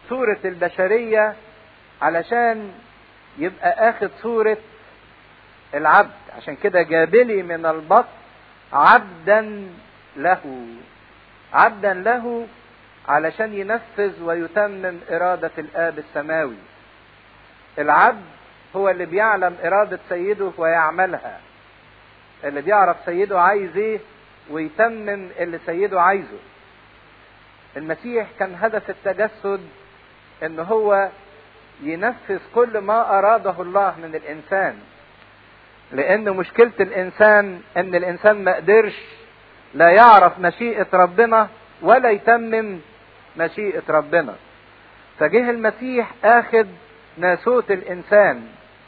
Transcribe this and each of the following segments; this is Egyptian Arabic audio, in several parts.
صورة البشرية علشان يبقى اخد صورة العبد عشان كده جابلي من البطن عبدا له عبدا له علشان ينفذ ويتمم إرادة الآب السماوي العبد هو اللي بيعلم إرادة سيده ويعملها اللي بيعرف سيده عايز ايه ويتمم اللي سيده عايزه المسيح كان هدف التجسد ان هو ينفذ كل ما اراده الله من الانسان لان مشكلة الانسان ان الانسان ما قدرش لا يعرف مشيئة ربنا ولا يتمم مشيئة ربنا فجه المسيح اخد ناسوت الانسان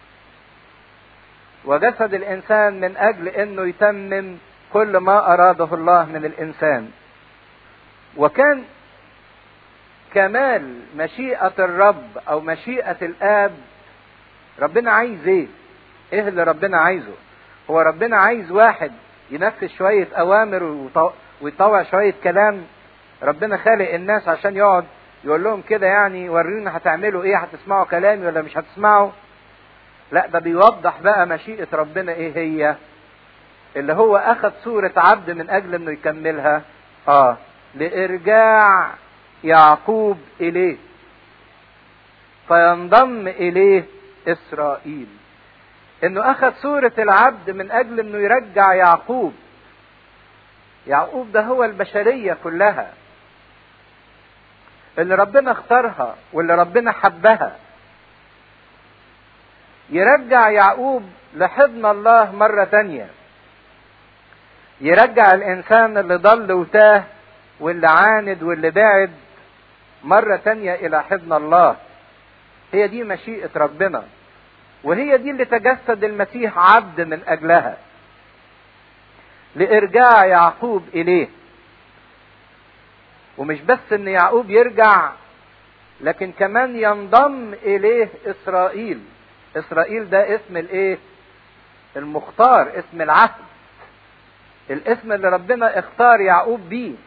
وجسد الانسان من اجل انه يتمم كل ما اراده الله من الانسان وكان كمال مشيئة الرب او مشيئة الاب ربنا عايز ايه ايه اللي ربنا عايزه هو ربنا عايز واحد ينفذ شوية اوامر ويطوع شوية كلام ربنا خالق الناس عشان يقعد يقول لهم كده يعني ورينا هتعملوا ايه هتسمعوا كلامي ولا مش هتسمعوا لا ده بيوضح بقى مشيئة ربنا ايه هي اللي هو اخذ صورة عبد من اجل انه يكملها اه لارجاع يعقوب اليه فينضم اليه اسرائيل انه اخذ صورة العبد من اجل انه يرجع يعقوب يعقوب ده هو البشرية كلها اللي ربنا اختارها واللي ربنا حبها يرجع يعقوب لحضن الله مرة تانية يرجع الإنسان اللي ضل وتاه واللي عاند واللي بعد مرة تانية إلى حضن الله هي دي مشيئة ربنا وهي دي اللي تجسد المسيح عبد من أجلها لإرجاع يعقوب إليه ومش بس إن يعقوب يرجع لكن كمان ينضم إليه إسرائيل اسرائيل ده اسم الايه المختار اسم العهد الاسم اللي ربنا اختار يعقوب بيه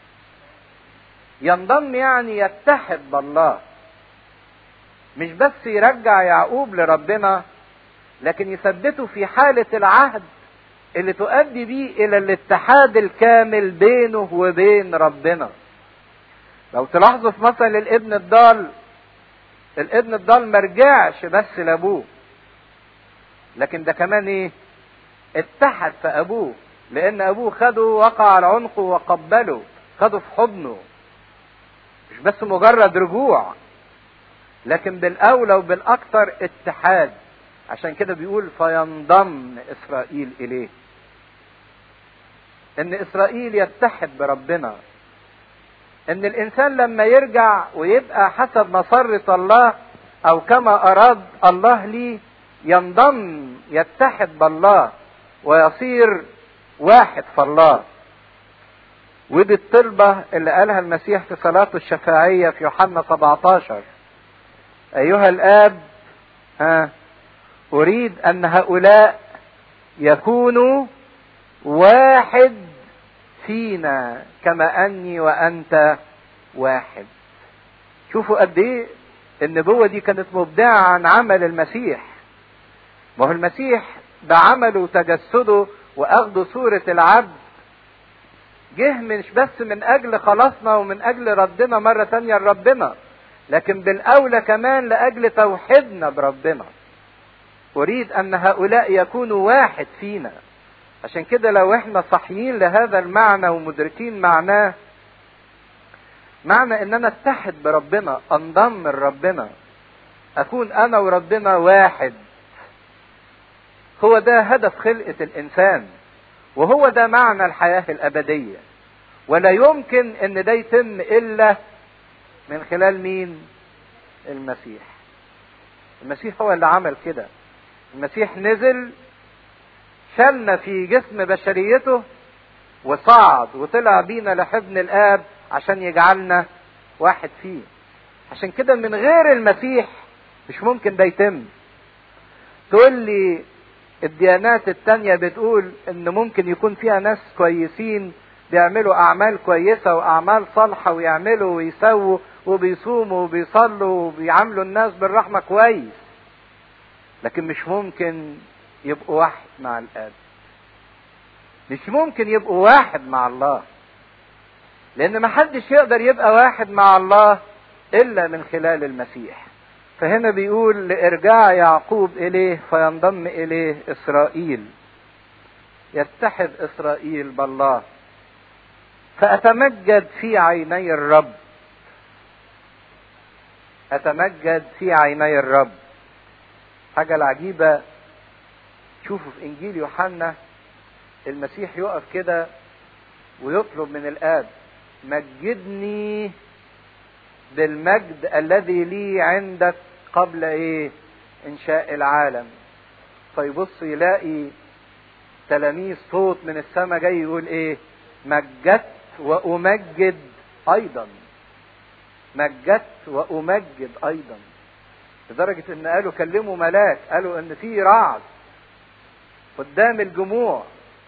ينضم يعني يتحد بالله مش بس يرجع يعقوب لربنا لكن يثبته في حالة العهد اللي تؤدي بيه الى الاتحاد الكامل بينه وبين ربنا لو تلاحظوا في مثل الابن الضال الابن الضال ما رجعش بس لابوه لكن ده كمان ايه اتحد في ابوه لان ابوه خده وقع على عنقه وقبله خده في حضنه مش بس مجرد رجوع لكن بالاولى وبالاكثر اتحاد عشان كده بيقول فينضم اسرائيل اليه ان اسرائيل يتحد بربنا ان الانسان لما يرجع ويبقى حسب مسرة الله او كما اراد الله ليه ينضم يتحد بالله ويصير واحد في الله ودي الطلبة اللي قالها المسيح في صلاته الشفاعية في يوحنا 17 أيها الآب ها أريد أن هؤلاء يكونوا واحد فينا كما اني وانت واحد شوفوا قد ايه النبوة دي كانت مبدعة عن عمل المسيح ما هو المسيح بعمله وتجسده واخده صورة العبد جه مش بس من اجل خلاصنا ومن اجل ردنا مرة تانية لربنا لكن بالاولى كمان لاجل توحيدنا بربنا اريد ان هؤلاء يكونوا واحد فينا عشان كده لو احنا صحيين لهذا المعنى ومدركين معناه معنى ان انا اتحد بربنا انضم لربنا اكون انا وربنا واحد هو ده هدف خلقة الانسان وهو ده معنى الحياة الابدية ولا يمكن ان ده يتم الا من خلال مين المسيح المسيح هو اللي عمل كده المسيح نزل شلنا في جسم بشريته وصعد وطلع بينا لحضن الاب عشان يجعلنا واحد فيه عشان كده من غير المسيح مش ممكن ده يتم تقول لي الديانات التانية بتقول ان ممكن يكون فيها ناس كويسين بيعملوا اعمال كويسة واعمال صالحة ويعملوا ويسووا وبيصوموا وبيصلوا وبيعاملوا الناس بالرحمة كويس لكن مش ممكن يبقوا واحد مع الآب مش ممكن يبقوا واحد مع الله لأن محدش يقدر يبقى واحد مع الله إلا من خلال المسيح فهنا بيقول لإرجاع يعقوب إليه فينضم إليه إسرائيل يتحد إسرائيل بالله فأتمجد في عيني الرب أتمجد في عيني الرب حاجة العجيبة شوفوا في إنجيل يوحنا المسيح يقف كده ويطلب من الآب مجدني بالمجد الذي لي عندك قبل ايه انشاء العالم فيبص يلاقي تلاميذ صوت من السماء جاي يقول ايه مجدت وامجد ايضا مجدت وامجد ايضا لدرجة ان قالوا كلموا ملاك قالوا ان في رعد قدام الجموع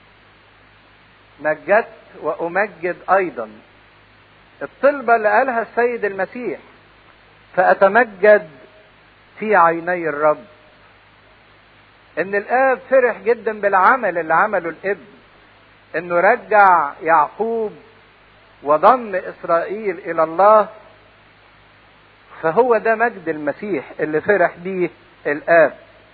مجدت وامجد ايضا الطلبة اللي قالها السيد المسيح فأتمجد في عيني الرب إن الآب فرح جدا بالعمل اللي عمله الابن إنه رجع يعقوب وضم إسرائيل إلى الله فهو ده مجد المسيح اللي فرح بيه الآب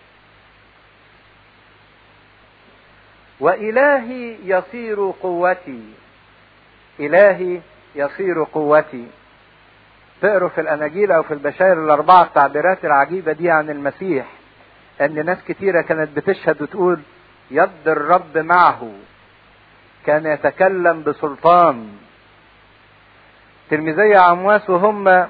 وإلهي يصير قوتي إلهي يصير قوتي تقروا في الاناجيل او في البشائر الاربعه التعبيرات العجيبه دي عن المسيح ان ناس كتيره كانت بتشهد وتقول يد الرب معه كان يتكلم بسلطان تلميذي عمواس وهم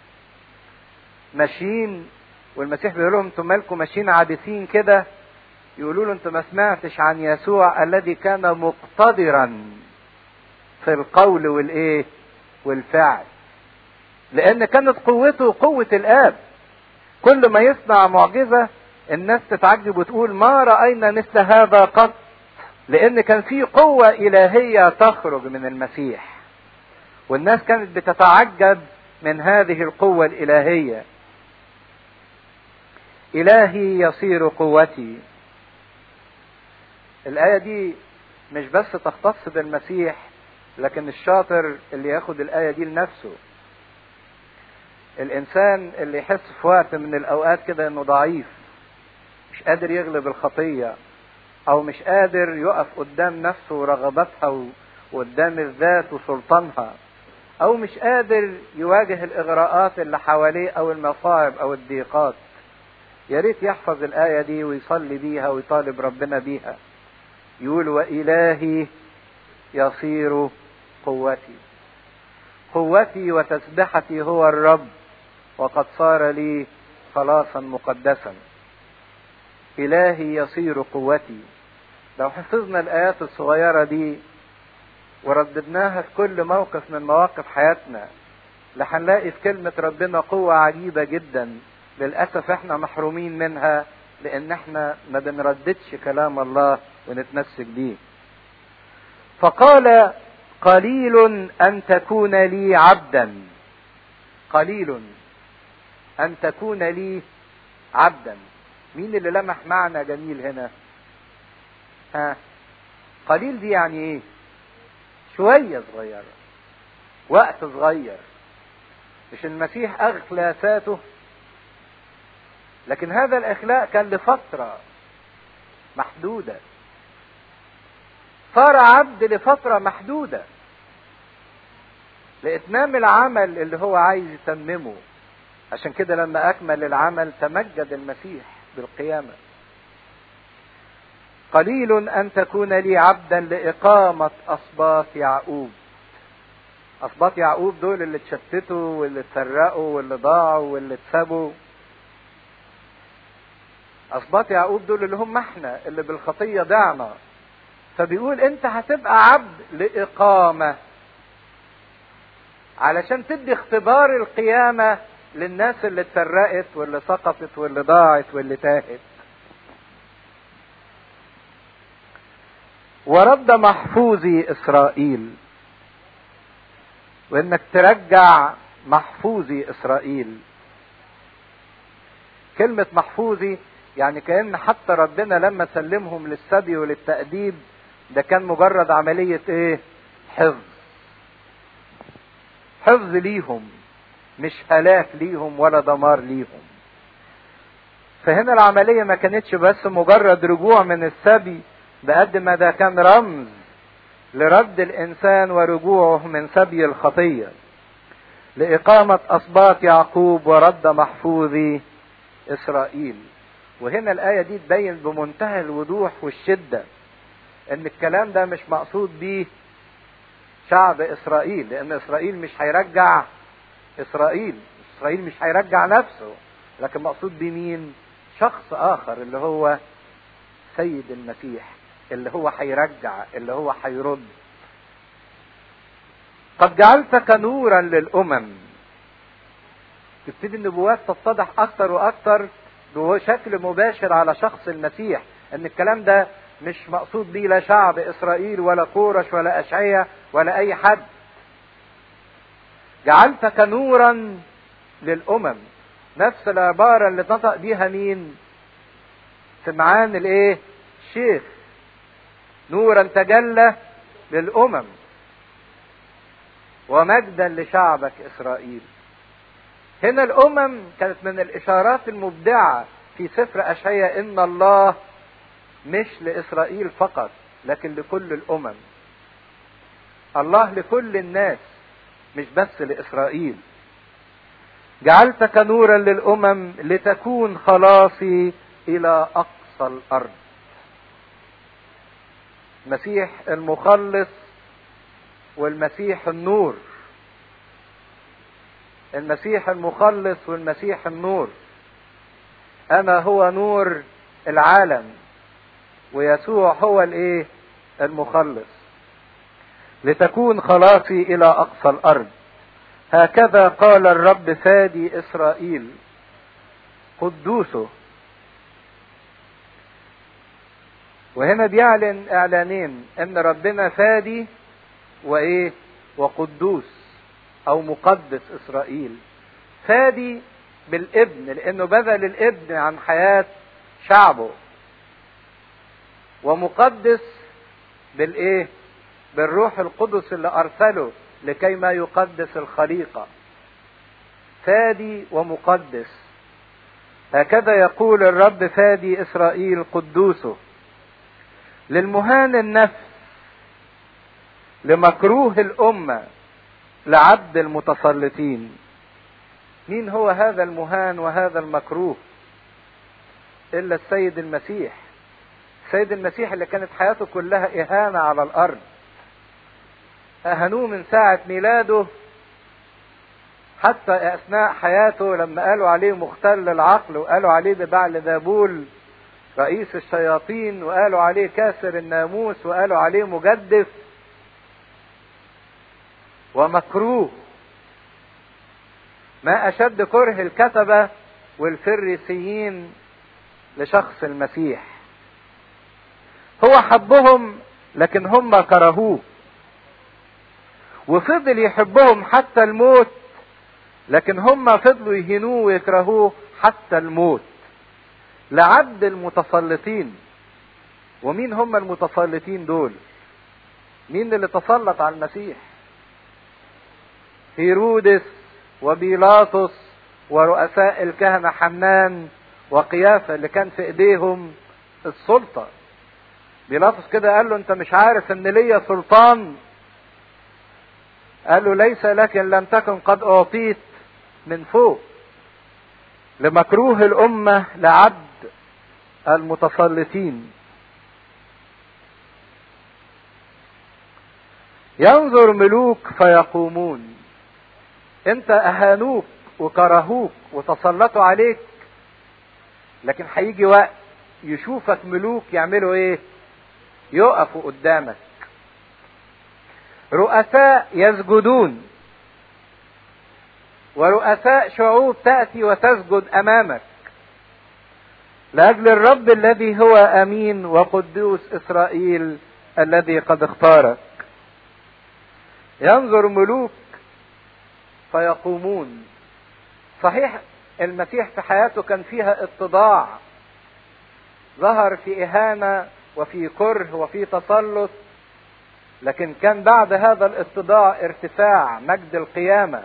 ماشيين والمسيح بيقول لهم انتم مالكم ماشيين عابثين كده يقولوا له انت ما سمعتش عن يسوع الذي كان مقتدرا في القول والايه والفعل لان كانت قوته قوة الاب كل ما يصنع معجزة الناس تتعجب وتقول ما رأينا مثل هذا قط لان كان في قوة الهية تخرج من المسيح والناس كانت بتتعجب من هذه القوة الالهية الهي يصير قوتي الايه دي مش بس تختص بالمسيح لكن الشاطر اللي ياخد الآية دي لنفسه الإنسان اللي يحس في وقت من الأوقات كده إنه ضعيف مش قادر يغلب الخطية أو مش قادر يقف قدام نفسه ورغباتها وقدام الذات وسلطانها أو مش قادر يواجه الإغراءات اللي حواليه أو المصاعب أو الضيقات يا ريت يحفظ الآية دي ويصلي بيها ويطالب ربنا بيها يقول وإلهي يصير قوتي قوتي وتسبحتي هو الرب وقد صار لي خلاصا مقدسا إلهي يصير قوتي لو حفظنا الآيات الصغيرة دي ورددناها في كل موقف من مواقف حياتنا لهنلاقي في كلمة ربنا قوة عجيبة جدا للأسف احنا محرومين منها لأن احنا ما بنرددش كلام الله ونتمسك بيه فقال قليل ان تكون لي عبدا قليل ان تكون لي عبدا مين اللي لمح معنى جميل هنا ها قليل دي يعني ايه شوية صغيرة وقت صغير مش المسيح اغلى ذاته لكن هذا الاخلاء كان لفترة محدودة صار عبد لفترة محدودة لإتمام العمل اللي هو عايز يتممه عشان كده لما أكمل العمل تمجد المسيح بالقيامة قليل أن تكون لي عبدا لإقامة أسباط يعقوب أسباط يعقوب دول اللي اتشتتوا واللي اتسرقوا واللي ضاعوا واللي اتسابوا أسباط يعقوب دول اللي هم احنا اللي بالخطية ضعنا فبيقول انت هتبقى عبد لإقامة علشان تدي اختبار القيامة للناس اللي اتسرقت واللي سقطت واللي ضاعت واللي تاهت ورد محفوظي إسرائيل وإنك ترجع محفوظي اسرائيل كلمة محفوظي يعني كأن حتى ربنا لما سلمهم للسبي وللتأديب ده كان مجرد عملية ايه حفظ حفظ ليهم مش هلاك ليهم ولا دمار ليهم فهنا العملية ما كانتش بس مجرد رجوع من السبي بقد ما ده كان رمز لرد الإنسان ورجوعه من سبي الخطية لإقامة أسباط يعقوب ورد محفوظي إسرائيل وهنا الآية دي تبين بمنتهى الوضوح والشدة إن الكلام ده مش مقصود بيه شعب إسرائيل لأن إسرائيل مش هيرجع إسرائيل إسرائيل مش هيرجع نفسه لكن مقصود بيه مين شخص آخر اللي هو سيد المسيح اللي هو هيرجع اللي هو هيرد قد جعلتك نورا للأمم تبتدي النبوات تتضح أكتر وأكتر بشكل مباشر على شخص المسيح ان الكلام ده مش مقصود بيه لا شعب اسرائيل ولا كورش ولا اشعية ولا اي حد جعلتك نورا للامم نفس العبارة اللي نطق بيها مين سمعان الايه الشيخ نورا تجلى للامم ومجدا لشعبك اسرائيل هنا الامم كانت من الاشارات المبدعه في سفر اشعياء ان الله مش لاسرائيل فقط لكن لكل الامم الله لكل الناس مش بس لاسرائيل جعلتك نورا للامم لتكون خلاصي الى اقصى الارض المسيح المخلص والمسيح النور المسيح المخلص والمسيح النور انا هو نور العالم ويسوع هو الايه المخلص لتكون خلاصي الى اقصى الارض هكذا قال الرب فادي اسرائيل قدوسه وهنا بيعلن اعلانين ان ربنا فادي وايه وقدوس او مقدس اسرائيل فادي بالابن لانه بذل الابن عن حياة شعبه ومقدس بالايه بالروح القدس اللي ارسله لكي ما يقدس الخليقة فادي ومقدس هكذا يقول الرب فادي اسرائيل قدوسه للمهان النفس لمكروه الامه لعبد المتسلطين مين هو هذا المهان وهذا المكروه الا السيد المسيح السيد المسيح اللي كانت حياته كلها اهانه على الارض اهانوه من ساعه ميلاده حتى اثناء حياته لما قالوا عليه مختل العقل وقالوا عليه ببعل ذابول رئيس الشياطين وقالوا عليه كاسر الناموس وقالوا عليه مجدف ومكروه ما اشد كره الكتبه والفريسيين لشخص المسيح هو حبهم لكن هم كرهوه وفضل يحبهم حتى الموت لكن هم فضلوا يهنوه ويكرهوه حتى الموت لعبد المتسلطين ومين هم المتسلطين دول مين اللي تسلط على المسيح هيرودس وبيلاطس ورؤساء الكهنة حنان وقيافة اللي كان في ايديهم السلطة بيلاطس كده قال له انت مش عارف ان ليا سلطان قال له ليس لكن لم تكن قد اعطيت من فوق لمكروه الامة لعبد المتسلطين ينظر ملوك فيقومون انت اهانوك وكرهوك وتسلطوا عليك لكن هيجي وقت يشوفك ملوك يعملوا ايه يقفوا قدامك رؤساء يسجدون ورؤساء شعوب تأتي وتسجد أمامك لأجل الرب الذي هو أمين وقدوس إسرائيل الذي قد اختارك ينظر ملوك فيقومون صحيح المسيح في حياته كان فيها اتضاع ظهر في إهانة وفي كره وفي تسلط لكن كان بعد هذا الاتضاع ارتفاع مجد القيامة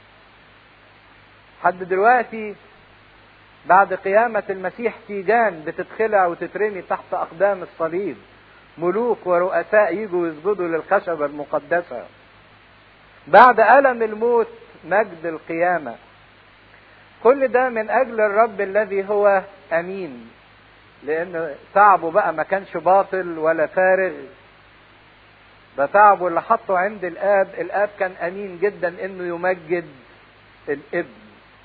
حد دلوقتي بعد قيامة المسيح تيجان بتتخلع وتترمي تحت أقدام الصليب ملوك ورؤساء يجوا يسجدوا للخشبة المقدسة بعد ألم الموت مجد القيامة كل ده من أجل الرب الذي هو أمين لأن تعبه بقى ما كانش باطل ولا فارغ ده تعبه اللي حطه عند الآب الآب كان أمين جدا إنه يمجد الابن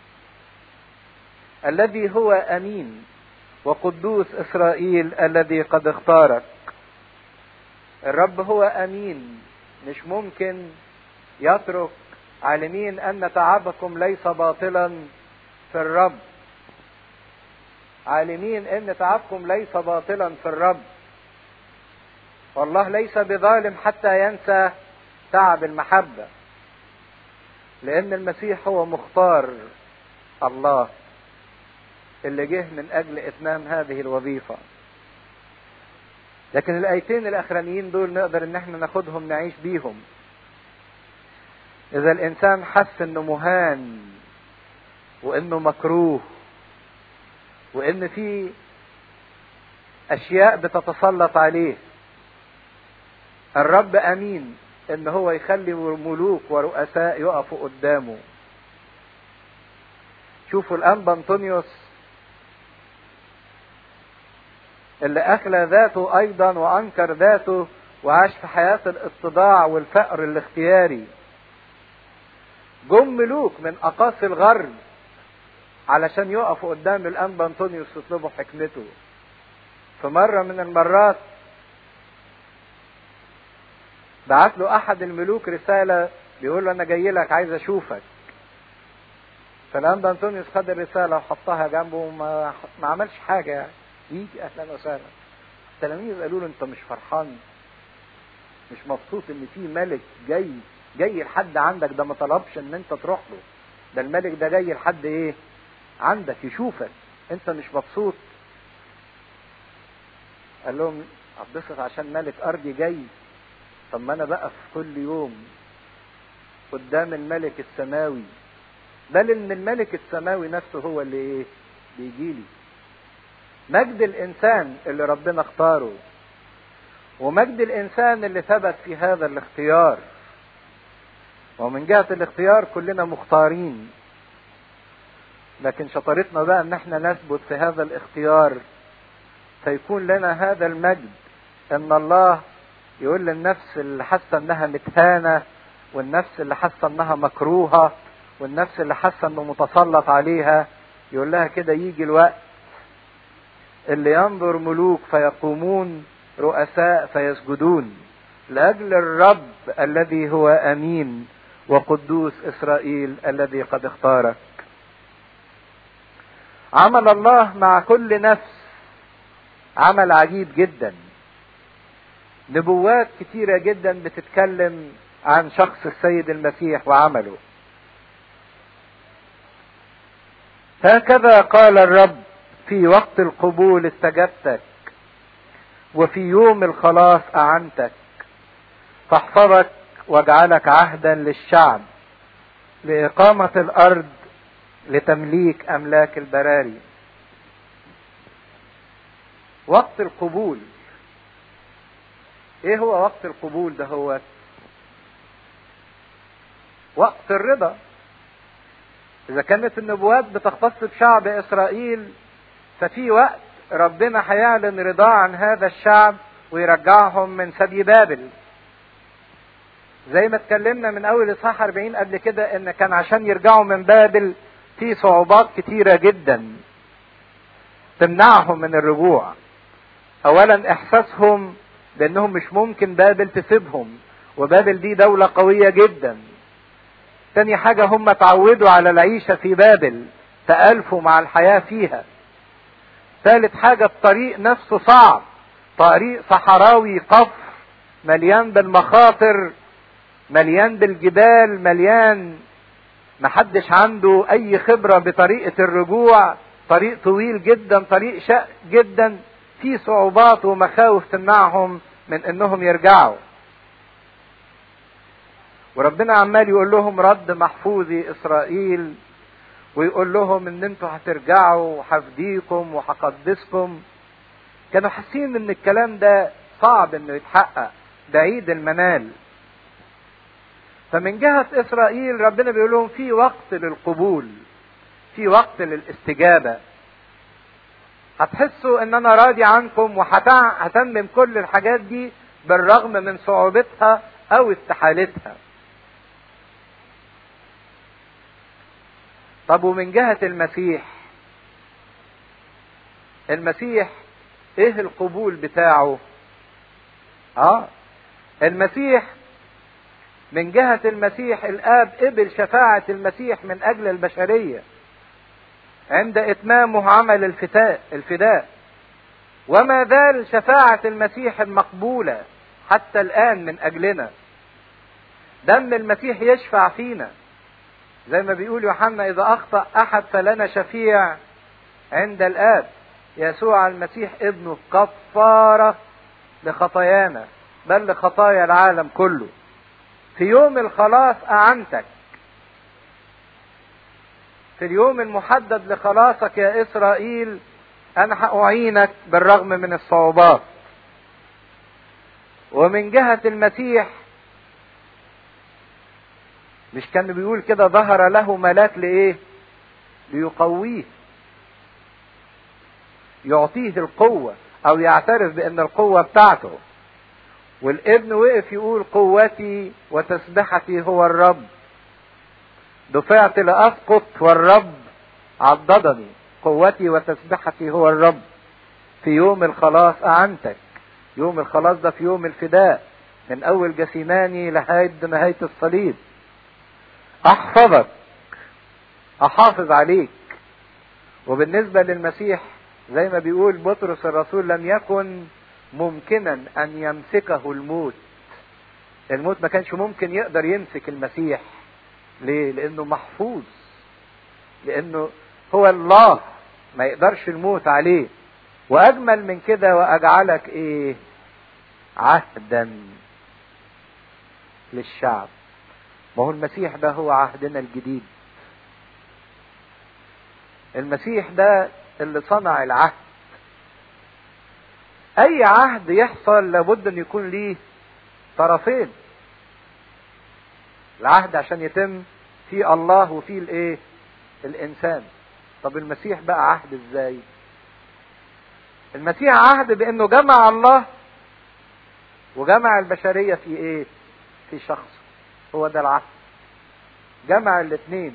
الذي هو أمين وقدوس إسرائيل الذي قد اختارك الرب هو أمين مش ممكن يترك عالمين أن تعبكم ليس باطلا في الرب عالمين أن تعبكم ليس باطلا في الرب والله ليس بظالم حتى ينسى تعب المحبة لأن المسيح هو مختار الله اللي جه من أجل إتمام هذه الوظيفة لكن الآيتين الأخرانيين دول نقدر إن احنا ناخدهم نعيش بيهم إذا الإنسان حس إنه مهان وإنه مكروه وإن في أشياء بتتسلط عليه الرب أمين إن هو يخلي ملوك ورؤساء يقفوا قدامه شوفوا الأنبا أنطونيوس اللي أخلى ذاته أيضا وأنكر ذاته وعاش في حياة الاتضاع والفقر الاختياري جم ملوك من أقاصي الغرب علشان يقفوا قدام الأنبا أنطونيوس يطلبوا حكمته في مرة من المرات بعت له أحد الملوك رسالة بيقول له أنا جاي لك عايز أشوفك فالأنبا أنطونيوس خد الرسالة وحطها جنبه وما ما عملش حاجة يعني يجي أهلا وسهلا التلاميذ قالوا له أنت مش فرحان مش مبسوط إن في ملك جاي جاي لحد عندك ده ما طلبش إن أنت تروح له ده الملك ده جاي لحد إيه عندك يشوفك أنت مش مبسوط قال لهم اتبسط عشان ملك أرضي جاي طب ما أنا بقف كل يوم قدام الملك السماوي بل ان الملك السماوي نفسه هو اللي ايه بيجي لي مجد الانسان اللي ربنا اختاره ومجد الانسان اللي ثبت في هذا الاختيار ومن جهة الاختيار كلنا مختارين لكن شطارتنا بقى ان احنا نثبت في هذا الاختيار فيكون لنا هذا المجد ان الله يقول للنفس اللي حاسه انها متهانه والنفس اللي حاسه انها مكروهه والنفس اللي حاسه انه متسلط عليها يقول لها كده يجي الوقت اللي ينظر ملوك فيقومون رؤساء فيسجدون لاجل الرب الذي هو امين وقدوس اسرائيل الذي قد اختارك عمل الله مع كل نفس عمل عجيب جدا نبوات كتيره جدا بتتكلم عن شخص السيد المسيح وعمله هكذا قال الرب في وقت القبول استجبتك وفي يوم الخلاص اعنتك فاحفظك واجعلك عهدا للشعب لاقامه الارض لتمليك املاك البراري وقت القبول ايه هو وقت القبول ده هو وقت الرضا إذا كانت النبوات بتختص بشعب إسرائيل ففي وقت ربنا هيعلن رضاه عن هذا الشعب ويرجعهم من سبي بابل. زي ما اتكلمنا من أول إصحاح 40 قبل كده إن كان عشان يرجعوا من بابل في صعوبات كتيرة جدا تمنعهم من الرجوع. أولا إحساسهم بأنهم مش ممكن بابل تسيبهم وبابل دي دولة قوية جدا تاني حاجة هم اتعودوا على العيشة في بابل تألفوا مع الحياة فيها ثالث حاجة الطريق نفسه صعب طريق صحراوي قفر مليان بالمخاطر مليان بالجبال مليان محدش عنده اي خبرة بطريقة الرجوع طريق طويل جدا طريق شق جدا في صعوبات ومخاوف تمنعهم من انهم يرجعوا وربنا عمال يقول لهم رد محفوظي اسرائيل ويقول لهم ان انتوا هترجعوا وهفديكم وهقدسكم كانوا حاسين ان الكلام ده صعب انه يتحقق بعيد المنال فمن جهة اسرائيل ربنا بيقول لهم في وقت للقبول في وقت للاستجابة هتحسوا ان انا راضي عنكم وهتمم كل الحاجات دي بالرغم من صعوبتها او استحالتها طب ومن جهة المسيح المسيح ايه القبول بتاعه اه المسيح من جهة المسيح الآب قبل شفاعة المسيح من أجل البشرية عند إتمامه عمل الفتاء الفداء وما زال شفاعة المسيح المقبولة حتى الآن من أجلنا دم المسيح يشفع فينا زي ما بيقول يوحنا إذا أخطأ أحد فلنا شفيع عند الآب يسوع المسيح ابنه كفارة لخطايانا بل لخطايا العالم كله في يوم الخلاص أعنتك في اليوم المحدد لخلاصك يا إسرائيل أنا هأعينك بالرغم من الصعوبات ومن جهة المسيح مش كان بيقول كده ظهر له ملاك لإيه ليقويه يعطيه القوة أو يعترف بأن القوة بتاعته والابن وقف يقول قوتي وتسبحتي هو الرب دفعت لأسقط والرب عضدني قوتي وتسبحتي هو الرب في يوم الخلاص أعنتك يوم الخلاص ده في يوم الفداء من أول جسيماني لحد نهاية الصليب أحفظك أحافظ عليك وبالنسبة للمسيح زي ما بيقول بطرس الرسول لم يكن ممكنا ان يمسكه الموت الموت ما كانش ممكن يقدر يمسك المسيح ليه لانه محفوظ لانه هو الله ما يقدرش الموت عليه واجمل من كده واجعلك ايه عهدا للشعب ما هو المسيح ده هو عهدنا الجديد المسيح ده اللي صنع العهد اي عهد يحصل لابد ان يكون ليه طرفين العهد عشان يتم في الله وفي الايه الانسان طب المسيح بقى عهد ازاي المسيح عهد بانه جمع الله وجمع البشريه في ايه في شخص هو ده العهد جمع الاثنين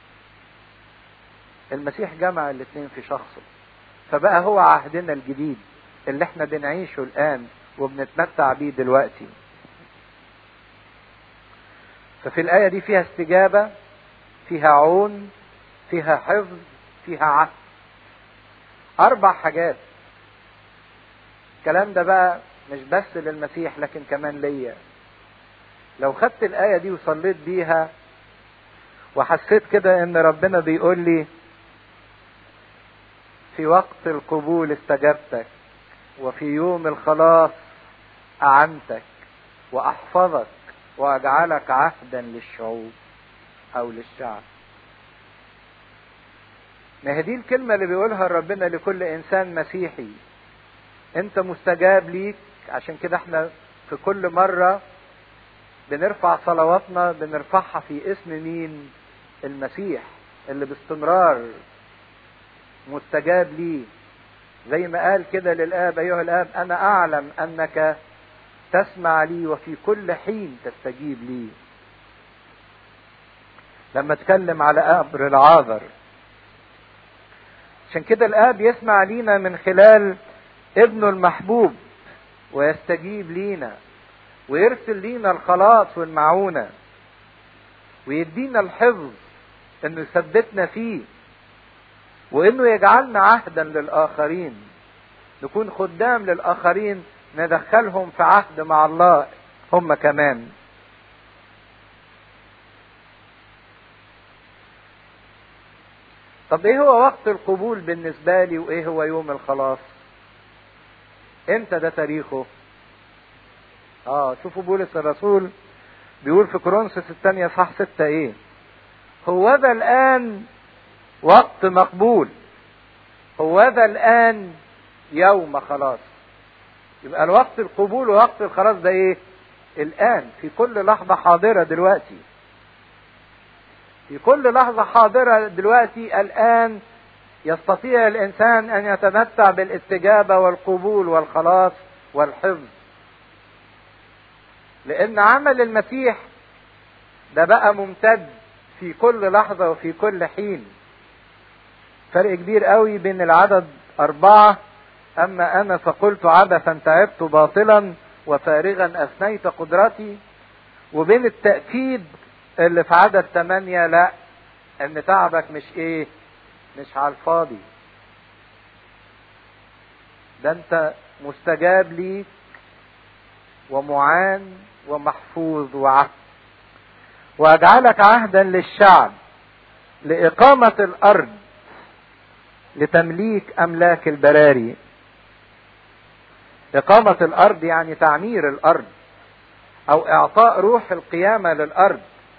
المسيح جمع الاثنين في شخصه فبقى هو عهدنا الجديد اللي احنا بنعيشه الان وبنتمتع بيه دلوقتي ففي الآية دي فيها استجابة فيها عون فيها حفظ فيها عهد أربع حاجات الكلام ده بقى مش بس للمسيح لكن كمان ليا لو خدت الآية دي وصليت بيها وحسيت كده إن ربنا بيقول لي في وقت القبول استجبتك وفي يوم الخلاص أعنتك وأحفظك وأجعلك عهدا للشعوب أو للشعب ما هي دي الكلمة اللي بيقولها ربنا لكل إنسان مسيحي أنت مستجاب ليك عشان كده احنا في كل مرة بنرفع صلواتنا بنرفعها في اسم مين؟ المسيح اللي باستمرار مستجاب ليه زي ما قال كده للآب أيها الآب أنا أعلم أنك تسمع لي وفي كل حين تستجيب لي لما اتكلم على أمر العاذر عشان كده الآب يسمع لينا من خلال ابنه المحبوب ويستجيب لينا ويرسل لينا الخلاص والمعونة ويدينا الحفظ انه يثبتنا فيه وانه يجعلنا عهدا للاخرين نكون خدام للاخرين ندخلهم في عهد مع الله هم كمان طب ايه هو وقت القبول بالنسبة لي وايه هو يوم الخلاص امتى ده تاريخه اه شوفوا بولس الرسول بيقول في كورنثوس الثانية صح ستة ايه هو ذا الآن وقت مقبول هو ذا الآن يوم خلاص يبقى الوقت القبول ووقت الخلاص ده ايه الآن في كل لحظة حاضرة دلوقتي في كل لحظة حاضرة دلوقتي الآن يستطيع الإنسان أن يتمتع بالاستجابة والقبول والخلاص والحفظ لأن عمل المسيح ده بقى ممتد في كل لحظة وفي كل حين فرق كبير قوي بين العدد أربعة أما أنا فقلت عبثا تعبت باطلا وفارغا أفنيت قدرتي وبين التأكيد اللي في عدد ثمانية لا ان تعبك مش ايه مش على الفاضي ده انت مستجاب ليك ومعان ومحفوظ وعهد واجعلك عهدا للشعب لإقامة الأرض لتمليك أملاك البراري إقامة الأرض يعني تعمير الأرض أو إعطاء روح القيامة للأرض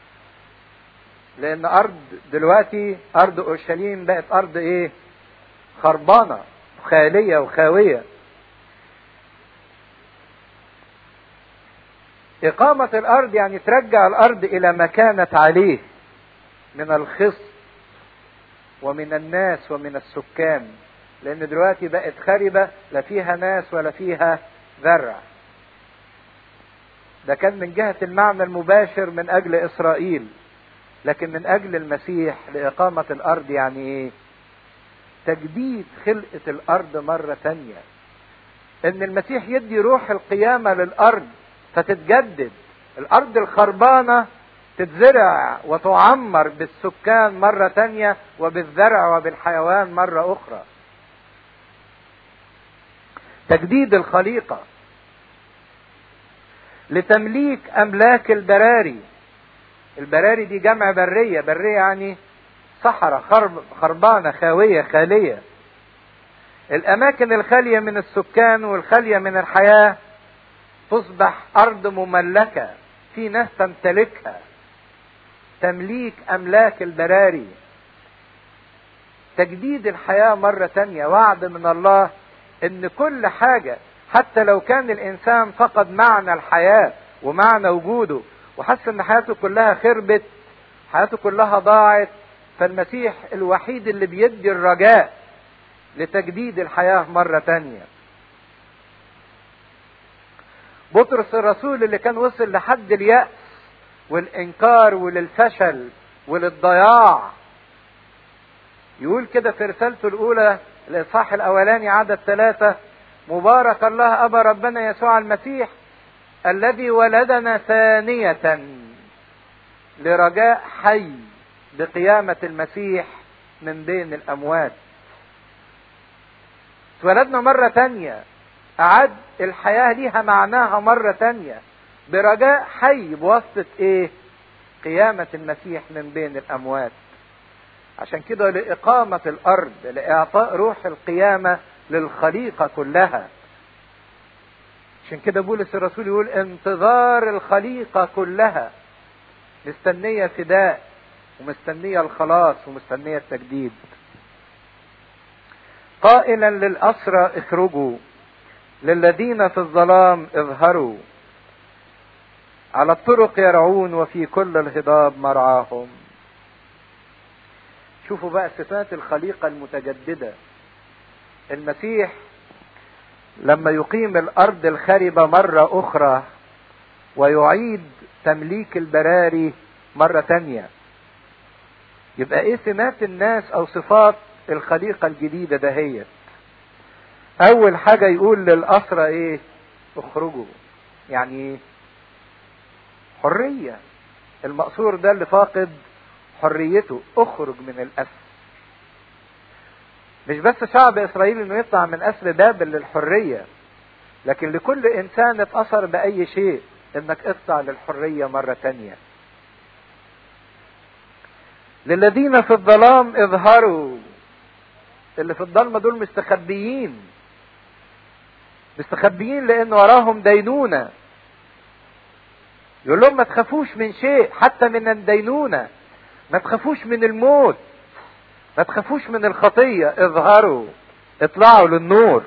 لان ارض دلوقتي ارض اورشليم بقت ارض ايه خربانه خاليه وخاويه اقامه الارض يعني ترجع الارض الى ما كانت عليه من الخص ومن الناس ومن السكان لان دلوقتي بقت خربه لا فيها ناس ولا فيها زرع ده كان من جهه المعنى المباشر من اجل اسرائيل لكن من اجل المسيح لاقامة الارض يعني ايه تجديد خلقة الارض مرة تانية ان المسيح يدي روح القيامة للارض فتتجدد الارض الخربانة تتزرع وتعمر بالسكان مرة تانية وبالزرع وبالحيوان مرة اخرى تجديد الخليقة لتمليك املاك البراري البراري دي جمع برية برية يعني صحراء خرب خربانة خاوية خالية الأماكن الخالية من السكان والخالية من الحياة تصبح أرض مملكة في ناس تمتلكها تمليك أملاك البراري تجديد الحياة مرة تانية وعد من الله إن كل حاجة حتى لو كان الإنسان فقد معنى الحياة ومعنى وجوده وحس ان حياته كلها خربت حياته كلها ضاعت فالمسيح الوحيد اللي بيدي الرجاء لتجديد الحياة مرة تانية بطرس الرسول اللي كان وصل لحد اليأس والإنكار وللفشل وللضياع يقول كده في رسالته الأولى الإصحاح الأولاني عدد ثلاثة مبارك الله أبا ربنا يسوع المسيح الذي ولدنا ثانية لرجاء حي بقيامة المسيح من بين الأموات اتولدنا مرة تانية أعد الحياة ليها معناها مرة تانية برجاء حي بواسطة إيه؟ قيامة المسيح من بين الأموات عشان كده لإقامة الأرض لإعطاء روح القيامة للخليقة كلها عشان كده بولس الرسول يقول انتظار الخليقة كلها مستنية فداء ومستنية الخلاص ومستنية التجديد قائلا للأسرى اخرجوا للذين في الظلام اظهروا على الطرق يرعون وفي كل الهضاب مرعاهم شوفوا بقى صفات الخليقة المتجددة المسيح لما يقيم الارض الخربه مره اخرى ويعيد تمليك البراري مره تانيه يبقى ايه سمات الناس او صفات الخليقه الجديده دهيت اول حاجه يقول للاسرى ايه اخرجوا يعني ايه حريه المقصور ده اللي فاقد حريته اخرج من الاسر مش بس شعب اسرائيل انه يطلع من اسر بابل للحريه لكن لكل انسان اتاثر باي شيء انك اطلع للحريه مره تانية للذين في الظلام اظهروا اللي في الضلمة دول مستخبيين مستخبيين لان وراهم دينونة يقول لهم ما تخافوش من شيء حتى من الدينونة ما تخافوش من الموت ما تخافوش من الخطية اظهروا اطلعوا للنور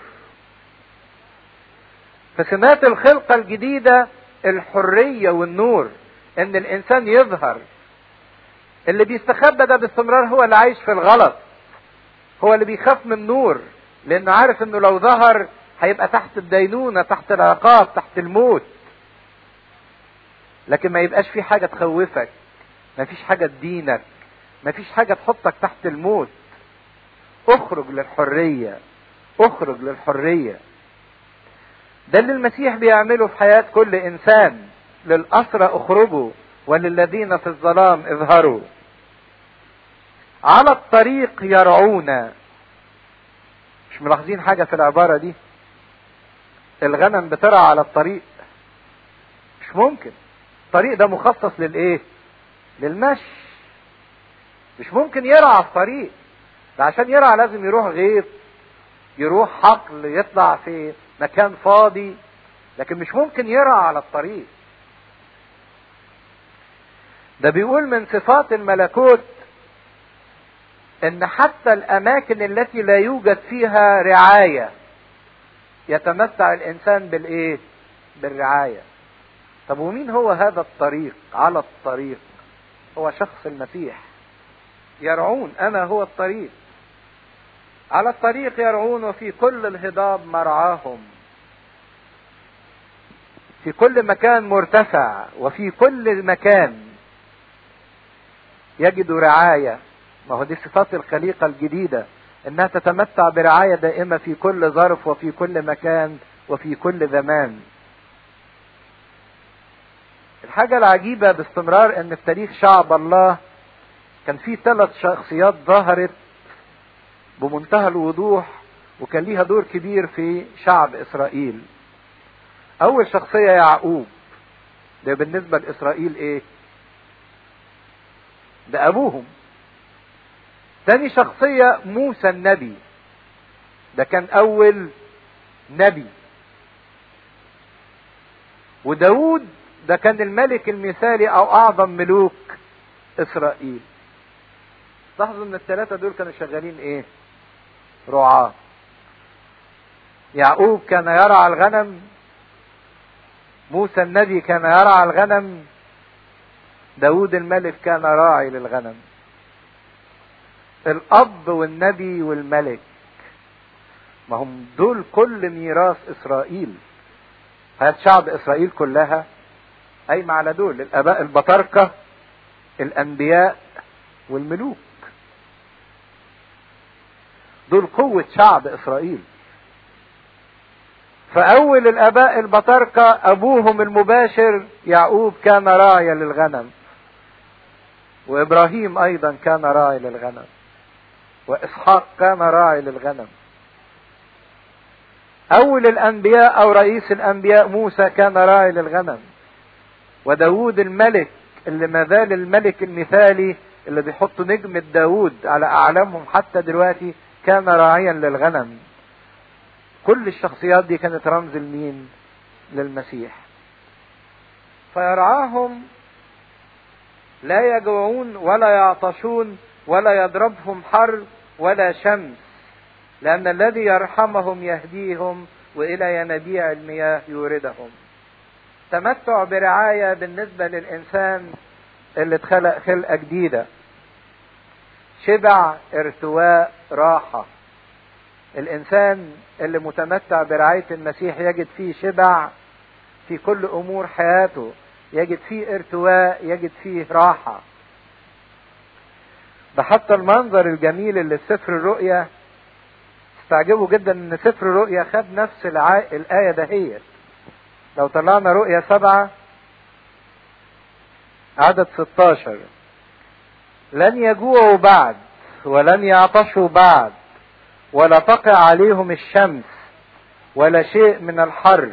فسمات الخلقة الجديدة الحرية والنور ان الانسان يظهر اللي بيستخبى ده باستمرار هو اللي عايش في الغلط هو اللي بيخاف من النور لانه عارف انه لو ظهر هيبقى تحت الدينونة تحت العقاب تحت الموت لكن ما يبقاش في حاجة تخوفك ما فيش حاجة تدينك ما فيش حاجة تحطك تحت الموت اخرج للحرية اخرج للحرية ده اللي المسيح بيعمله في حياة كل انسان للأسرى اخرجوا وللذين في الظلام اظهروا على الطريق يرعون مش ملاحظين حاجة في العبارة دي الغنم بترعى على الطريق مش ممكن الطريق ده مخصص للايه للمشي مش ممكن يرعى في طريق ده عشان يرعى لازم يروح غيط يروح حقل يطلع في مكان فاضي لكن مش ممكن يرعى على الطريق ده بيقول من صفات الملكوت ان حتى الاماكن التي لا يوجد فيها رعاية يتمتع الانسان بالايه بالرعاية طب ومين هو هذا الطريق على الطريق هو شخص المسيح يرعون انا هو الطريق على الطريق يرعون وفي كل الهضاب مرعاهم في كل مكان مرتفع وفي كل مكان يجدوا رعاية ما هو دي صفات الخليقة الجديدة انها تتمتع برعاية دائمة في كل ظرف وفي كل مكان وفي كل زمان الحاجة العجيبة باستمرار ان في تاريخ شعب الله كان في ثلاث شخصيات ظهرت بمنتهى الوضوح وكان ليها دور كبير في شعب اسرائيل اول شخصية يعقوب ده بالنسبة لاسرائيل ايه ده ابوهم تاني شخصية موسى النبي ده كان اول نبي وداود ده كان الملك المثالي او اعظم ملوك اسرائيل لاحظوا ان الثلاثة دول كانوا شغالين ايه رعاة يعقوب كان يرعى الغنم موسى النبي كان يرعى الغنم داود الملك كان راعي للغنم الاب والنبي والملك ما هم دول كل ميراث اسرائيل حياة شعب اسرائيل كلها قايمة على دول الاباء البطاركة الانبياء والملوك دول قوة شعب اسرائيل فاول الاباء البطاركة ابوهم المباشر يعقوب كان راعيا للغنم وابراهيم ايضا كان راعي للغنم واسحاق كان راعي للغنم اول الانبياء او رئيس الانبياء موسى كان راعي للغنم وداود الملك اللي ما زال الملك المثالي اللي بيحط نجمة داود على اعلامهم حتى دلوقتي كان راعيا للغنم كل الشخصيات دي كانت رمز لمين للمسيح فيرعاهم لا يجوعون ولا يعطشون ولا يضربهم حر ولا شمس لأن الذي يرحمهم يهديهم وإلى ينابيع المياه يوردهم تمتع برعاية بالنسبة للإنسان اللي اتخلق خلقة جديدة شبع ارتواء راحة الإنسان اللي متمتع برعاية المسيح يجد فيه شبع في كل أمور حياته يجد فيه ارتواء يجد فيه راحة ده حتى المنظر الجميل اللي في سفر الرؤيا استعجبوا جدا ان سفر الرؤيا خد نفس الع... الآية دهيت لو طلعنا رؤيا سبعة عدد 16 لن يجوعوا بعد ولن يعطشوا بعد ولا تقع عليهم الشمس ولا شيء من الحر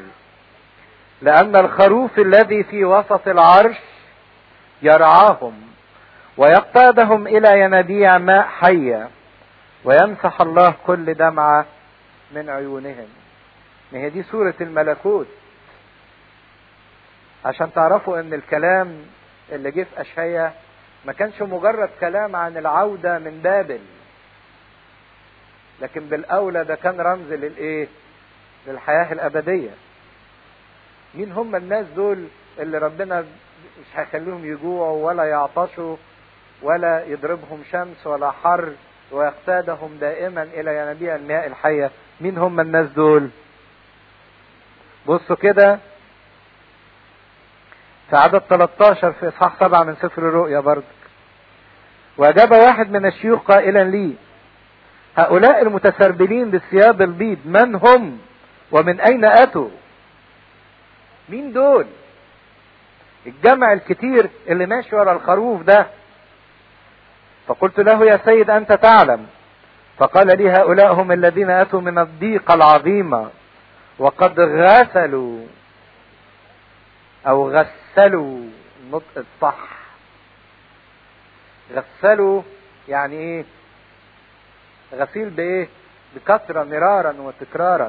لأن الخروف الذي في وسط العرش يرعاهم ويقتادهم الى ينابيع ماء حيه ويمسح الله كل دمعه من عيونهم ما هي دي سوره الملكوت عشان تعرفوا ان الكلام اللي جه في اشعيا ما كانش مجرد كلام عن العوده من بابل لكن بالاولى ده كان رمز للايه للحياه الابديه مين هم الناس دول اللي ربنا مش هيخليهم يجوعوا ولا يعطشوا ولا يضربهم شمس ولا حر ويقتادهم دائما الى ينابيع المياه الحيه مين هم الناس دول بصوا كده في عدد 13 في اصحاح 7 من سفر الرؤيا برضك واجاب واحد من الشيوخ قائلا لي هؤلاء المتسربلين بالثياب البيض من هم ومن اين اتوا مين دول الجمع الكتير اللي ماشي ورا الخروف ده فقلت له يا سيد انت تعلم فقال لي هؤلاء هم الذين اتوا من الضيقه العظيمه وقد غسلوا او غسلوا النطق الصح غسلوا يعني ايه غسيل بايه بكثره مرارا وتكرارا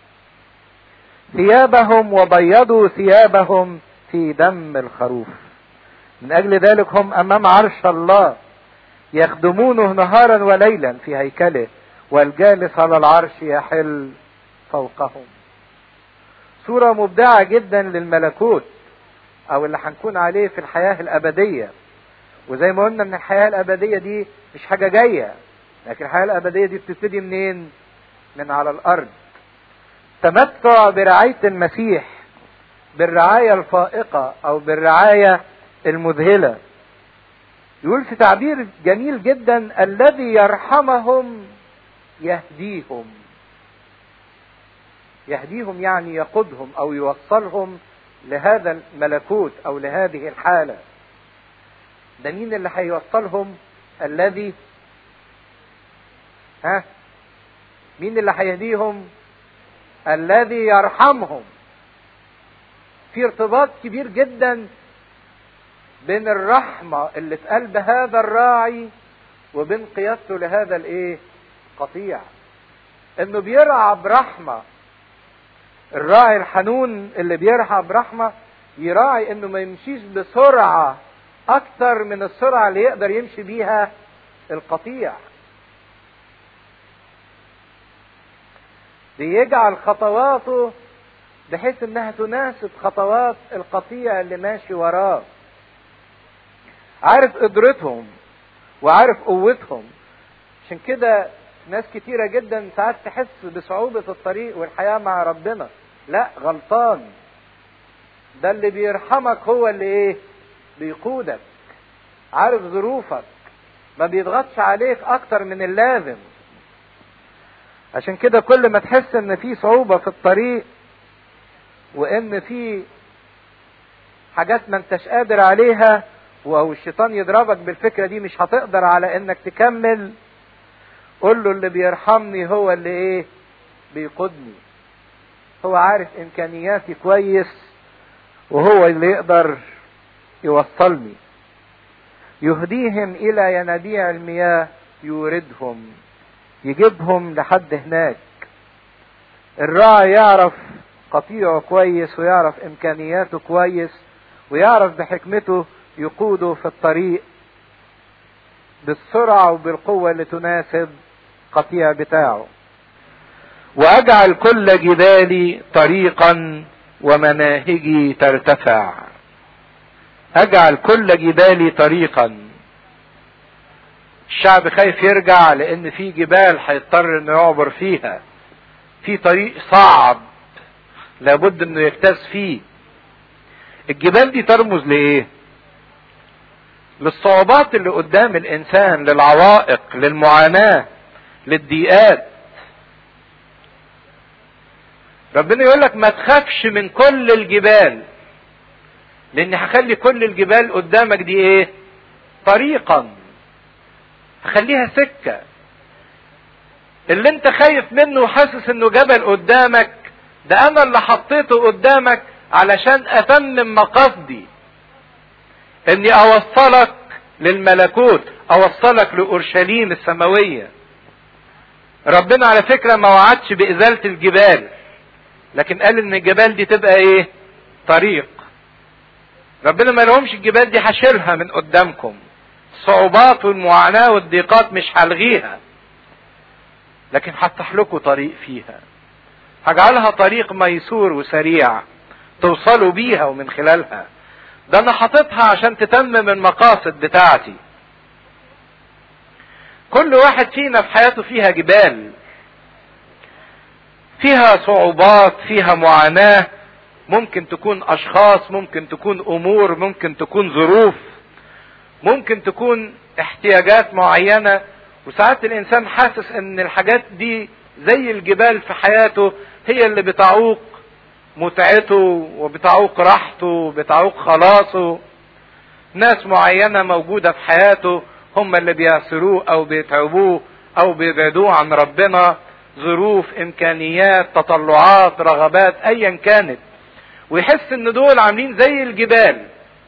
ثيابهم وبيضوا ثيابهم في دم الخروف من اجل ذلك هم امام عرش الله يخدمونه نهارا وليلا في هيكله والجالس على العرش يحل فوقهم صورة مبدعة جدا للملكوت او اللي هنكون عليه في الحياة الابدية وزي ما قلنا ان الحياة الابدية دي مش حاجة جاية لكن الحياة الابدية دي بتبتدي منين من على الارض تمتع برعاية المسيح بالرعاية الفائقة او بالرعاية المذهلة يقول في تعبير جميل جدا الذي يرحمهم يهديهم يهديهم يعني يقودهم او يوصلهم لهذا الملكوت او لهذه الحاله ده مين اللي هيوصلهم الذي ها مين اللي هيهديهم الذي يرحمهم في ارتباط كبير جدا بين الرحمة اللي في قلب هذا الراعي وبين قيادته لهذا الايه قطيع انه بيرعى برحمة الراعي الحنون اللي بيرعى برحمة يراعي انه ما يمشيش بسرعة اكتر من السرعة اللي يقدر يمشي بيها القطيع بيجعل خطواته بحيث انها تناسب خطوات القطيع اللي ماشي وراه عارف قدرتهم وعارف قوتهم عشان كده ناس كتيرة جدا ساعات تحس بصعوبة الطريق والحياة مع ربنا لا غلطان ده اللي بيرحمك هو اللي ايه بيقودك عارف ظروفك ما بيضغطش عليك اكتر من اللازم عشان كده كل ما تحس ان في صعوبة في الطريق وان في حاجات ما انتش قادر عليها او الشيطان يضربك بالفكره دي مش هتقدر على انك تكمل قول له اللي بيرحمني هو اللي ايه بيقودني هو عارف امكانياتي كويس وهو اللي يقدر يوصلني يهديهم الى ينابيع المياه يوردهم يجيبهم لحد هناك الراعي يعرف قطيعه كويس ويعرف امكانياته كويس ويعرف بحكمته يقوده في الطريق بالسرعة وبالقوة اللي تناسب قطيع بتاعه واجعل كل جبالي طريقا ومناهجي ترتفع اجعل كل جبالي طريقا الشعب خايف يرجع لان في جبال هيضطر انه يعبر فيها في طريق صعب لابد انه يجتاز فيه الجبال دي ترمز لايه للصعوبات اللي قدام الانسان للعوائق للمعاناه للضيقات ربنا يقول لك ما تخافش من كل الجبال لان هخلي كل الجبال قدامك دي ايه طريقا هخليها سكة اللي انت خايف منه وحاسس انه جبل قدامك ده انا اللي حطيته قدامك علشان اتمم مقاصدي اني اوصلك للملكوت اوصلك لاورشليم السماويه ربنا على فكره ما وعدش بازاله الجبال لكن قال ان الجبال دي تبقى ايه طريق ربنا ما لهمش الجبال دي هشيلها من قدامكم الصعوبات والمعاناة والضيقات مش هلغيها لكن هفتح لكم طريق فيها هجعلها طريق ميسور وسريع توصلوا بيها ومن خلالها ده انا حاططها عشان تتمم المقاصد بتاعتي كل واحد فينا في حياته فيها جبال فيها صعوبات فيها معاناة ممكن تكون اشخاص ممكن تكون امور ممكن تكون ظروف ممكن تكون احتياجات معينة وساعات الانسان حاسس ان الحاجات دي زي الجبال في حياته هي اللي بتعوق متعته وبتعوق راحته وبتعوق خلاصه ناس معينة موجودة في حياته هم اللي بيعسروه او بيتعبوه او بيبعدوه عن ربنا ظروف امكانيات تطلعات رغبات ايا كانت ويحس ان دول عاملين زي الجبال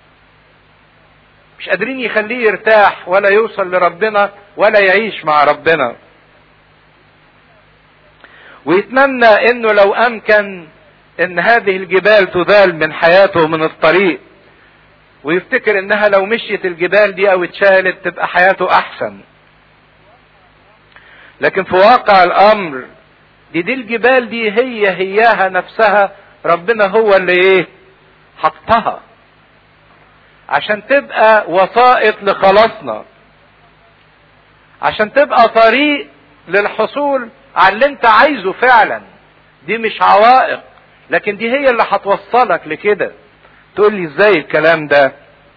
مش قادرين يخليه يرتاح ولا يوصل لربنا ولا يعيش مع ربنا ويتمنى انه لو امكن ان هذه الجبال تزال من حياته من الطريق ويفتكر انها لو مشيت الجبال دي او اتشالت تبقى حياته احسن لكن في واقع الامر دي دي الجبال دي هي هياها نفسها ربنا هو اللي ايه حطها عشان تبقى وسائط لخلاصنا عشان تبقى طريق للحصول على اللي انت عايزه فعلا دي مش عوائق لكن دي هي اللي هتوصلك لكده تقول لي ازاي الكلام ده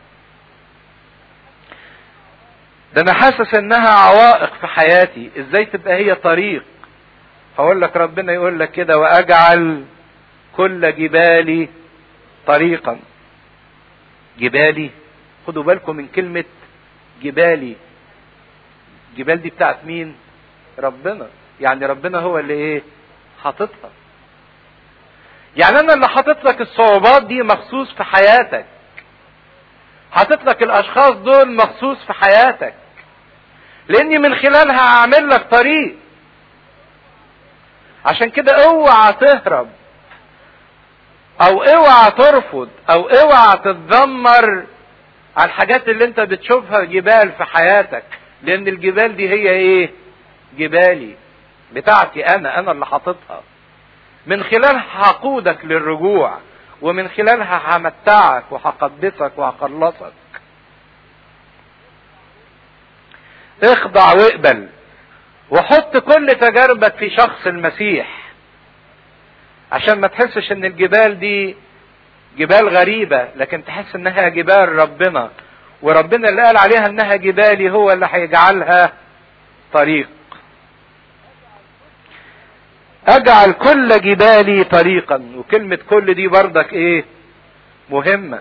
ده انا حاسس انها عوائق في حياتي ازاي تبقى هي طريق هقول لك ربنا يقول لك كده واجعل كل جبالي طريقا جبالي خدوا بالكم من كلمة جبالي جبال دي بتاعت مين ربنا يعني ربنا هو اللي ايه حاططها يعني انا اللي حاطط لك الصعوبات دي مخصوص في حياتك حاطط لك الاشخاص دول مخصوص في حياتك لاني من خلالها هعمل لك طريق عشان كده اوعى تهرب او اوعى ترفض او اوعى تتذمر على الحاجات اللي انت بتشوفها جبال في حياتك لان الجبال دي هي ايه جبالي بتاعتي انا انا اللي حاططها من خلالها هقودك للرجوع ومن خلالها همتعك وهقدسك وهخلصك اخضع واقبل وحط كل تجاربك في شخص المسيح عشان ما تحسش ان الجبال دي جبال غريبة لكن تحس انها جبال ربنا وربنا اللي قال عليها انها جبالي هو اللي هيجعلها طريق اجعل كل جبالي طريقا وكلمة كل دي بردك ايه مهمة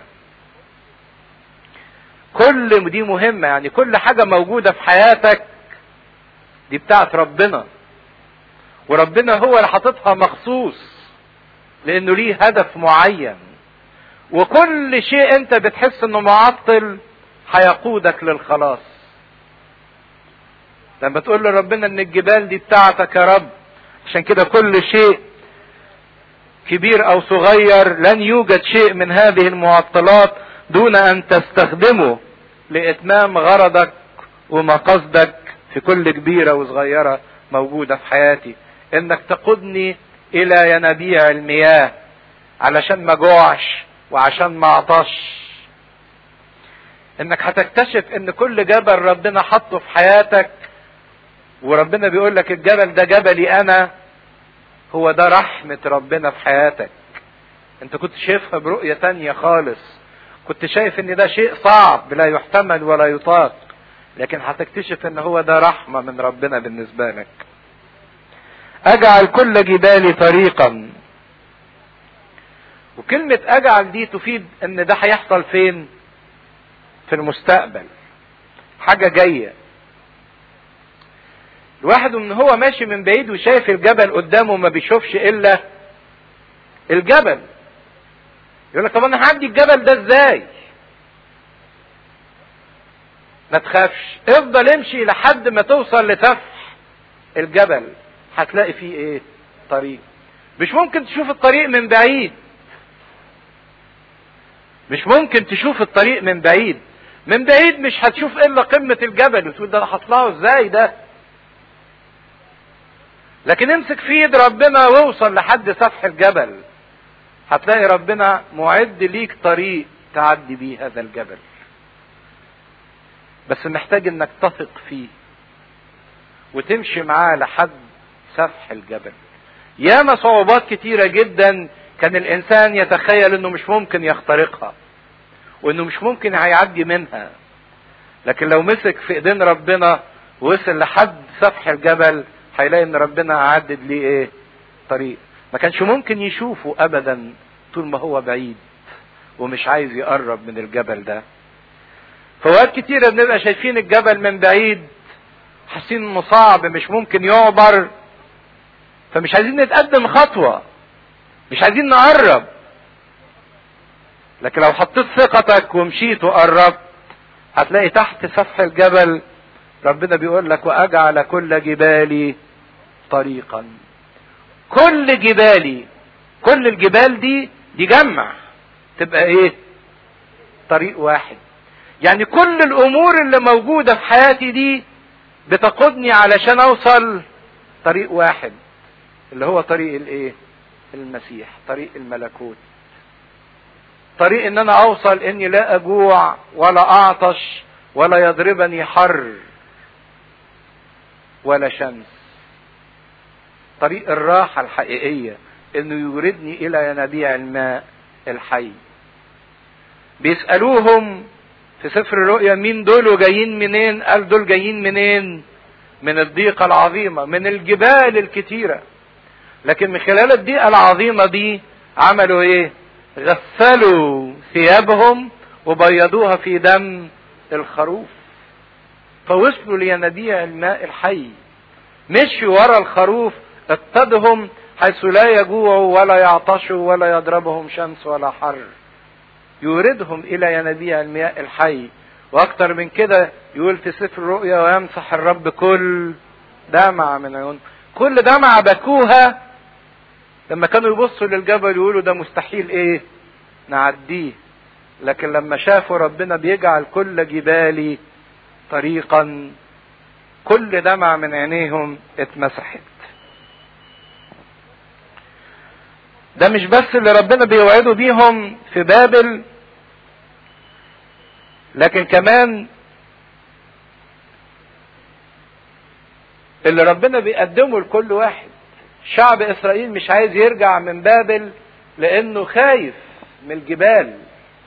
كل دي مهمة يعني كل حاجة موجودة في حياتك دي بتاعت ربنا وربنا هو اللي حاططها مخصوص لانه ليه هدف معين وكل شيء انت بتحس انه معطل هيقودك للخلاص لما تقول لربنا ان الجبال دي بتاعتك يا رب عشان كده كل شيء كبير او صغير لن يوجد شيء من هذه المعطلات دون ان تستخدمه لاتمام غرضك ومقاصدك في كل كبيرة وصغيرة موجودة في حياتي انك تقودني الى ينابيع المياه علشان ما جوعش وعشان ما اعطش انك هتكتشف ان كل جبل ربنا حطه في حياتك وربنا بيقول لك الجبل ده جبلي انا هو ده رحمة ربنا في حياتك انت كنت شايفها برؤية تانية خالص كنت شايف ان ده شيء صعب لا يحتمل ولا يطاق لكن هتكتشف ان هو ده رحمة من ربنا بالنسبة لك اجعل كل جبالي طريقا وكلمة اجعل دي تفيد ان ده هيحصل فين في المستقبل حاجة جاية الواحد من هو ماشي من بعيد وشايف الجبل قدامه ما بيشوفش الا الجبل يقول لك طب انا هعدي الجبل ده ازاي ما تخافش افضل امشي لحد ما توصل لسفح الجبل هتلاقي فيه ايه طريق مش ممكن تشوف الطريق من بعيد مش ممكن تشوف الطريق من بعيد من بعيد مش هتشوف الا قمة الجبل وتقول ده انا هطلعه ازاي ده لكن امسك في ايد ربنا واوصل لحد سفح الجبل هتلاقي ربنا معد ليك طريق تعدي بيه هذا الجبل بس محتاج انك تثق فيه وتمشي معاه لحد سفح الجبل ياما صعوبات كتيرة جدا كان الانسان يتخيل انه مش ممكن يخترقها وانه مش ممكن هيعدي منها لكن لو مسك في ايدين ربنا ووصل لحد سفح الجبل هيلاقي ان ربنا عدد ليه ايه طريق ما كانش ممكن يشوفه ابدا طول ما هو بعيد ومش عايز يقرب من الجبل ده فوقت كتيرة بنبقى شايفين الجبل من بعيد حاسين انه صعب مش ممكن يعبر فمش عايزين نتقدم خطوة مش عايزين نقرب لكن لو حطيت ثقتك ومشيت وقربت هتلاقي تحت سفح الجبل ربنا بيقول لك واجعل كل جبالي طريقا كل جبالي كل الجبال دي دي جمع تبقى ايه طريق واحد يعني كل الامور اللي موجودة في حياتي دي بتقودني علشان اوصل طريق واحد اللي هو طريق الايه المسيح طريق الملكوت طريق ان انا اوصل اني لا اجوع ولا اعطش ولا يضربني حر ولا شمس طريق الراحة الحقيقية انه يوردني الى ينابيع الماء الحي بيسألوهم في سفر الرؤيا مين دول وجايين منين قال دول جايين منين من الضيقة العظيمة من الجبال الكتيرة لكن من خلال الضيقة العظيمة دي عملوا ايه غسلوا ثيابهم وبيضوها في دم الخروف فوصلوا لينابيع الماء الحي مشوا ورا الخروف اقتدهم حيث لا يجوعوا ولا يعطشوا ولا يضربهم شمس ولا حر يوردهم الى ينابيع المياه الحي واكتر من كده يقول في سفر الرؤيا ويمسح الرب كل دمعة من عيون كل دمعة بكوها لما كانوا يبصوا للجبل يقولوا ده مستحيل ايه نعديه لكن لما شافوا ربنا بيجعل كل جبالي طريقا كل دمع من عينيهم اتمسحت ده مش بس اللي ربنا بيوعدوا بيهم في بابل لكن كمان اللي ربنا بيقدمه لكل واحد شعب اسرائيل مش عايز يرجع من بابل لانه خايف من الجبال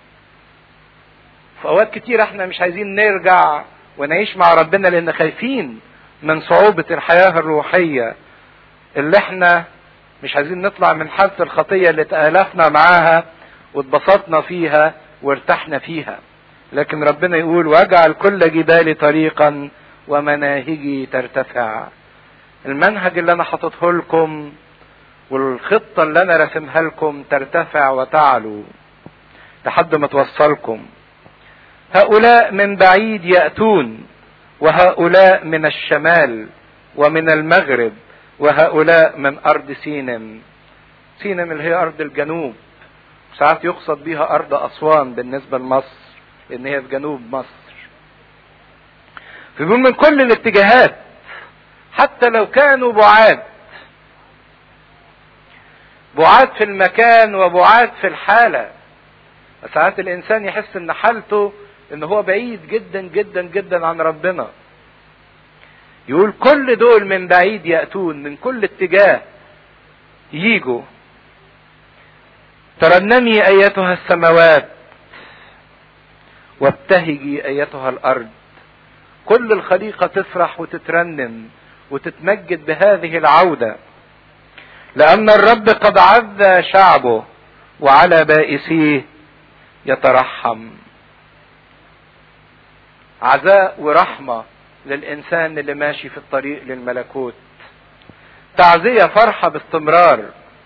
في اوقات كتير احنا مش عايزين نرجع ونعيش مع ربنا لان خايفين من صعوبة الحياة الروحية اللي احنا مش عايزين نطلع من حالة الخطية اللي تآلفنا معاها واتبسطنا فيها وارتحنا فيها لكن ربنا يقول واجعل كل جبالي طريقا ومناهجي ترتفع المنهج اللي انا حاططه لكم والخطة اللي انا راسمها لكم ترتفع وتعلو لحد ما توصلكم هؤلاء من بعيد يأتون وهؤلاء من الشمال ومن المغرب وهؤلاء من أرض سينم سينم اللي هي أرض الجنوب ساعات يقصد بها أرض أسوان بالنسبة لمصر لأن هي في جنوب مصر فيقول من كل الاتجاهات حتى لو كانوا بعاد بعاد في المكان وبعاد في الحالة ساعات الإنسان يحس إن حالته إن هو بعيد جدا جدا جدا عن ربنا يقول كل دول من بعيد يأتون من كل اتجاه يجوا ترنمي أيتها السماوات وابتهجي أيتها الأرض كل الخليقة تفرح وتترنم وتتمجد بهذه العودة لأن الرب قد عز شعبه وعلى بائسيه يترحم عزاء ورحمة للإنسان اللي ماشي في الطريق للملكوت تعزية فرحة باستمرار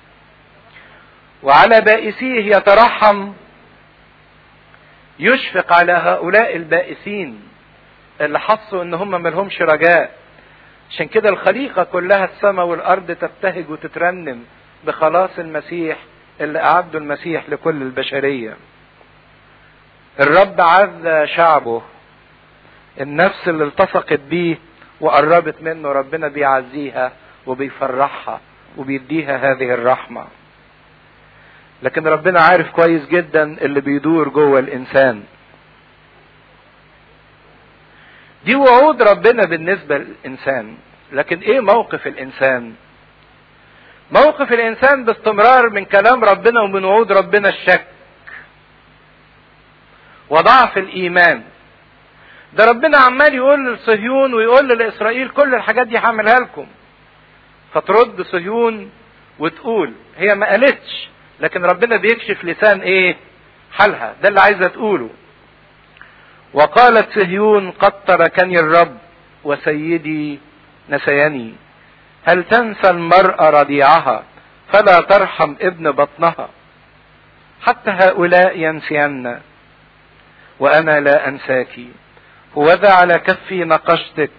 وعلى بائسيه يترحم يشفق على هؤلاء البائسين اللي حسوا ان هم ملهمش رجاء عشان كده الخليقة كلها السماء والارض تبتهج وتترنم بخلاص المسيح اللي اعده المسيح لكل البشرية الرب عز شعبه النفس اللي التصقت بيه وقربت منه ربنا بيعزيها وبيفرحها وبيديها هذه الرحمة لكن ربنا عارف كويس جدا اللي بيدور جوه الانسان دي وعود ربنا بالنسبة للإنسان لكن إيه موقف الإنسان موقف الإنسان باستمرار من كلام ربنا ومن وعود ربنا الشك وضعف الإيمان ده ربنا عمال يقول لصهيون ويقول لإسرائيل كل الحاجات دي هعملها لكم فترد صهيون وتقول هي ما قالتش لكن ربنا بيكشف لسان ايه حالها ده اللي عايزه تقوله وقالت صهيون قد تركني الرب وسيدي نسيني هل تنسى المرأة رضيعها فلا ترحم ابن بطنها حتى هؤلاء ينسين وأنا لا أنساك هوذا على كفي نقشتك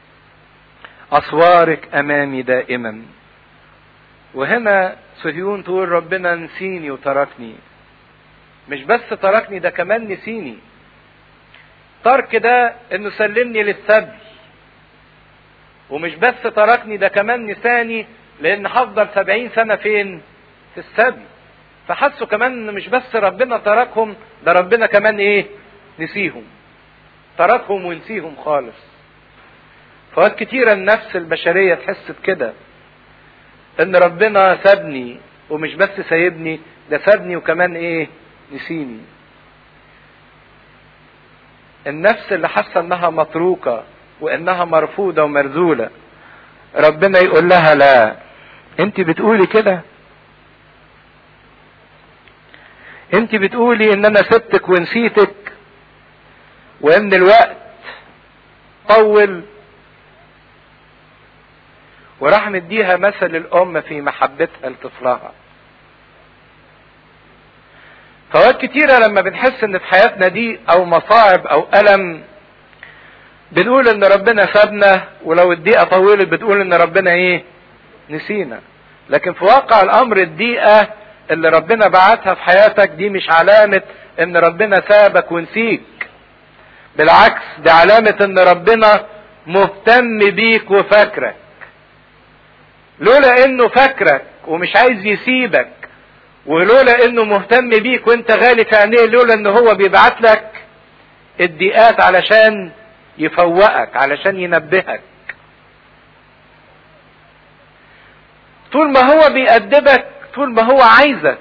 أسوارك أمامي دائما وهنا صهيون تقول ربنا نسيني وتركني مش بس تركني ده كمان نسيني ترك ده انه سلمني للسبي ومش بس تركني ده كمان نساني لان هفضل سبعين سنة فين في السبي فحسوا كمان ان مش بس ربنا تركهم ده ربنا كمان ايه نسيهم تركهم ونسيهم خالص فوقت كتيرة النفس البشرية تحس بكده ان ربنا سابني ومش بس سايبني ده سابني وكمان ايه نسيني النفس اللي حاسه انها متروكه وانها مرفوضه ومرذوله ربنا يقول لها لا انت بتقولي كده انت بتقولي ان انا سبتك ونسيتك وان الوقت طول وراح مديها مثل الام في محبتها لطفلها فوقت كتيرة لما بنحس ان في حياتنا دي او مصاعب او الم بنقول ان ربنا سابنا ولو الدقيقة طولت بتقول ان ربنا ايه نسينا لكن في واقع الامر الدقيقة اللي ربنا بعتها في حياتك دي مش علامة ان ربنا سابك ونسيك بالعكس دي علامة ان ربنا مهتم بيك وفاكرك لولا انه فاكرك ومش عايز يسيبك ولولا انه مهتم بيك وانت غالي في عينيه لولا ان هو بيبعت لك الدقات علشان يفوقك علشان ينبهك طول ما هو بيأدبك طول ما هو عايزك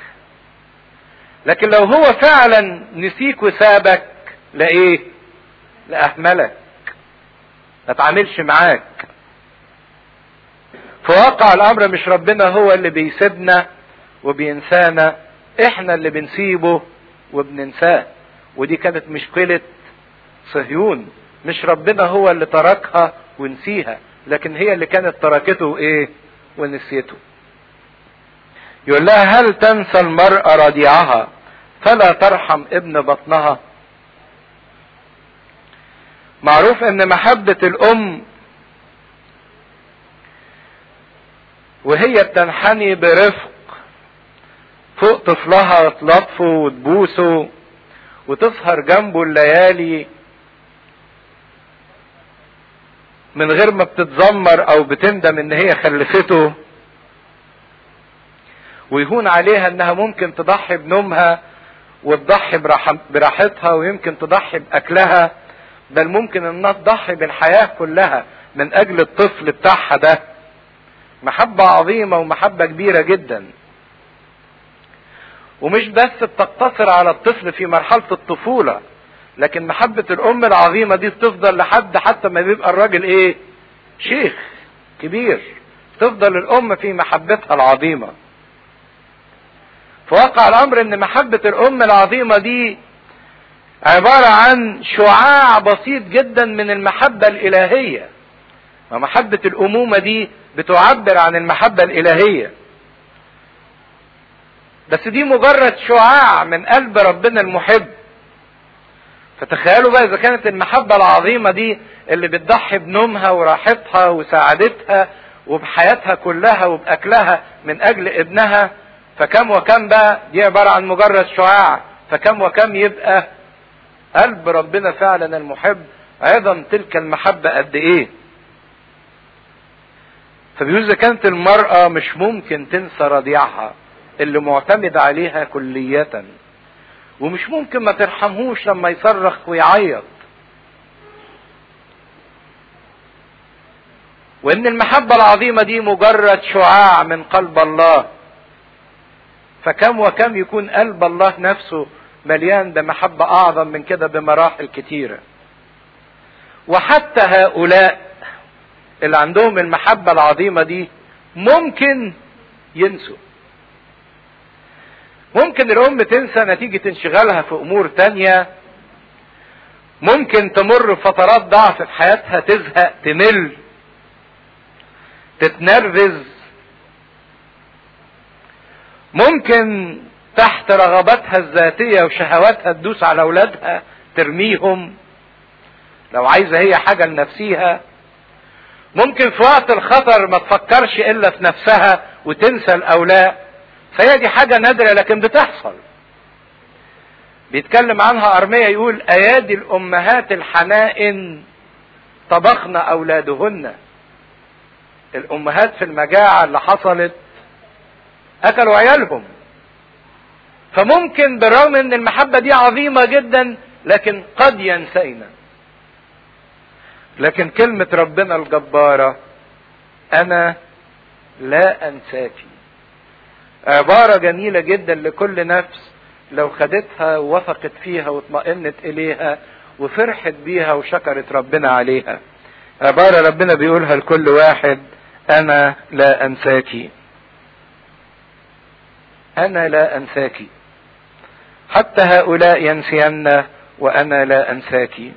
لكن لو هو فعلا نسيك وسابك لايه لأهملك ما تعاملش معاك في واقع الامر مش ربنا هو اللي بيسيبنا وبينسانا احنا اللي بنسيبه وبننساه ودي كانت مشكلة صهيون مش ربنا هو اللي تركها ونسيها لكن هي اللي كانت تركته ايه ونسيته يقول لها هل تنسى المرأة رضيعها فلا ترحم ابن بطنها معروف ان محبة الام وهي بتنحني برفق فوق طفلها وتلطفه وتبوسه وتسهر جنبه الليالي من غير ما بتتذمر او بتندم ان هي خلفته ويهون عليها انها ممكن تضحي بنومها وتضحي براحتها ويمكن تضحي باكلها بل ممكن انها تضحي بالحياة كلها من اجل الطفل بتاعها ده محبة عظيمة ومحبة كبيرة جدا ومش بس بتقتصر على الطفل في مرحلة الطفولة لكن محبة الأم العظيمة دي بتفضل لحد حتى ما بيبقى الراجل إيه؟ شيخ كبير تفضل الأم في محبتها العظيمة فواقع الأمر إن محبة الأم العظيمة دي عبارة عن شعاع بسيط جدا من المحبة الإلهية ومحبة الأمومة دي بتعبر عن المحبة الإلهية بس دي مجرد شعاع من قلب ربنا المحب فتخيلوا بقى اذا كانت المحبة العظيمة دي اللي بتضحي بنومها وراحتها وسعادتها وبحياتها كلها وبأكلها من أجل ابنها فكم وكم بقى دي عبارة عن مجرد شعاع فكم وكم يبقى قلب ربنا فعلا المحب أيضا تلك المحبة قد إيه فبيقول إذا كانت المرأة مش ممكن تنسى رضيعها اللي معتمد عليها كلية ومش ممكن ما ترحمهوش لما يصرخ ويعيط وان المحبة العظيمة دي مجرد شعاع من قلب الله فكم وكم يكون قلب الله نفسه مليان بمحبة اعظم من كده بمراحل كتيرة وحتى هؤلاء اللي عندهم المحبة العظيمة دي ممكن ينسوا ممكن الام تنسى نتيجة انشغالها في امور تانية ممكن تمر بفترات ضعف في حياتها تزهق تمل تتنرفز ممكن تحت رغباتها الذاتية وشهواتها تدوس على اولادها ترميهم لو عايزة هي حاجة لنفسيها ممكن في وقت الخطر ما تفكرش الا في نفسها وتنسى الاولاد فهي دي حاجة نادرة لكن بتحصل بيتكلم عنها أرمية يقول أيادي الأمهات الحنائن طبخن أولادهن الأمهات في المجاعة اللي حصلت أكلوا عيالهم فممكن بالرغم ان المحبة دي عظيمة جدا لكن قد ينسينا لكن كلمة ربنا الجبارة أنا لا أنساكي عبارة جميلة جدا لكل نفس لو خدتها ووثقت فيها واطمئنت إليها وفرحت بيها وشكرت ربنا عليها عبارة ربنا بيقولها لكل واحد أنا لا أنساكي أنا لا أنساكي حتى هؤلاء ينسين وأنا لا أنساكي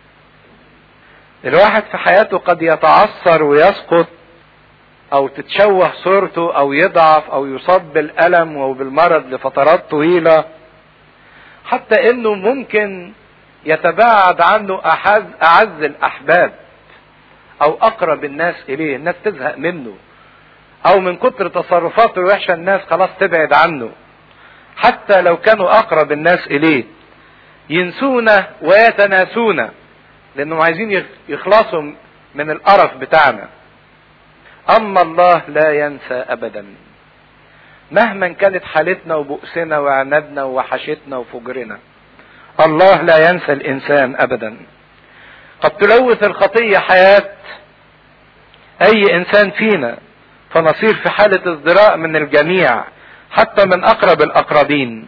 الواحد في حياته قد يتعثر ويسقط او تتشوه صورته او يضعف او يصاب بالالم وبالمرض لفترات طويله حتى انه ممكن يتباعد عنه احز اعز الاحباب او اقرب الناس اليه الناس تزهق منه او من كتر تصرفاته الوحشه الناس خلاص تبعد عنه حتى لو كانوا اقرب الناس اليه ينسونا ويتناسونا لانهم عايزين يخلصوا من القرف بتاعنا اما الله لا ينسى ابدا مهما كانت حالتنا وبؤسنا وعنادنا ووحشتنا وفجرنا الله لا ينسى الانسان ابدا قد تلوث الخطيه حياه اي انسان فينا فنصير في حاله ازدراء من الجميع حتى من اقرب الاقربين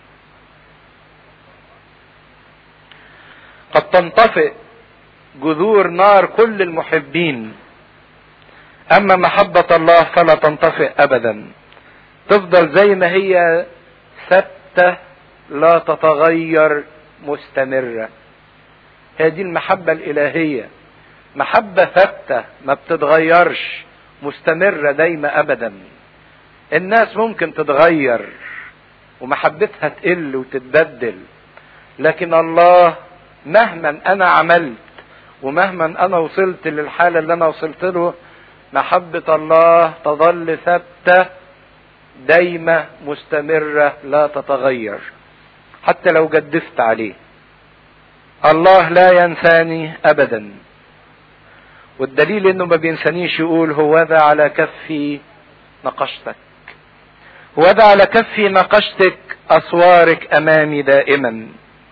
قد تنطفئ جذور نار كل المحبين اما محبة الله فلا تنطفئ ابدا تفضل زي ما هي ثابتة لا تتغير مستمرة هي دي المحبة الالهية محبة ثابتة ما بتتغيرش مستمرة دايما ابدا الناس ممكن تتغير ومحبتها تقل وتتبدل لكن الله مهما انا عملت ومهما انا وصلت للحالة اللي انا وصلت له محبة الله تظل ثابتة دايمة مستمرة لا تتغير حتى لو جدفت عليه الله لا ينساني ابدا والدليل انه ما بينسانيش يقول هو ذا على كفي نقشتك هو ذا على كفي نقشتك اسوارك امامي دائما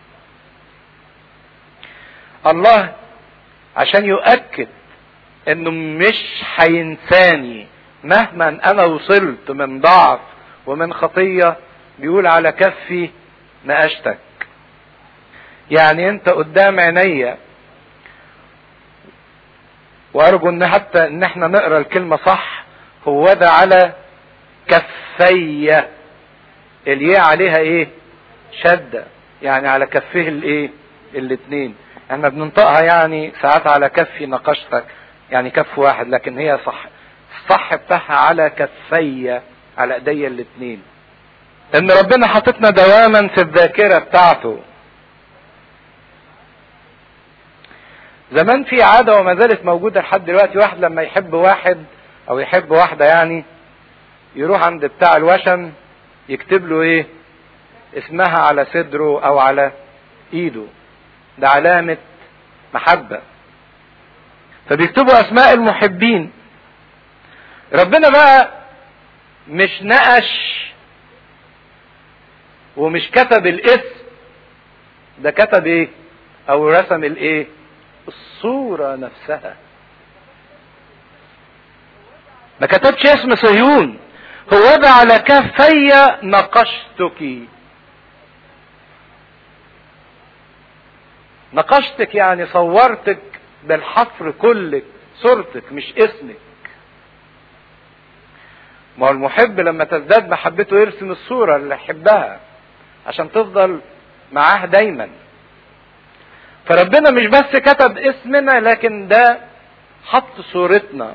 الله عشان يؤكد انه مش هينساني مهما انا وصلت من ضعف ومن خطية بيقول على كفي نقشتك يعني انت قدام عينيا وارجو ان حتى ان احنا نقرا الكلمة صح هو ده على كفي الياء عليها ايه شدة يعني على كفيه الايه الاتنين احنا بننطقها يعني ساعات على كفي نقشتك يعني كف واحد لكن هي صح الصح بتاعها على كفي على ايديا الاتنين ان ربنا حاططنا دواما في الذاكرة بتاعته زمان في عادة وما زالت موجودة لحد دلوقتي واحد لما يحب واحد او يحب واحدة يعني يروح عند بتاع الوشم يكتب له ايه اسمها على صدره او على ايده ده علامة محبة فبيكتبوا اسماء المحبين ربنا بقى مش نقش ومش كتب الاسم ده كتب ايه او رسم الايه الصورة نفسها ما كتبش اسم صهيون هو ده على كفي نقشتك نقشتك يعني صورتك بالحفر كلك صورتك مش اسمك ما هو المحب لما تزداد محبته يرسم الصورة اللي يحبها عشان تفضل معاه دايما فربنا مش بس كتب اسمنا لكن ده حط صورتنا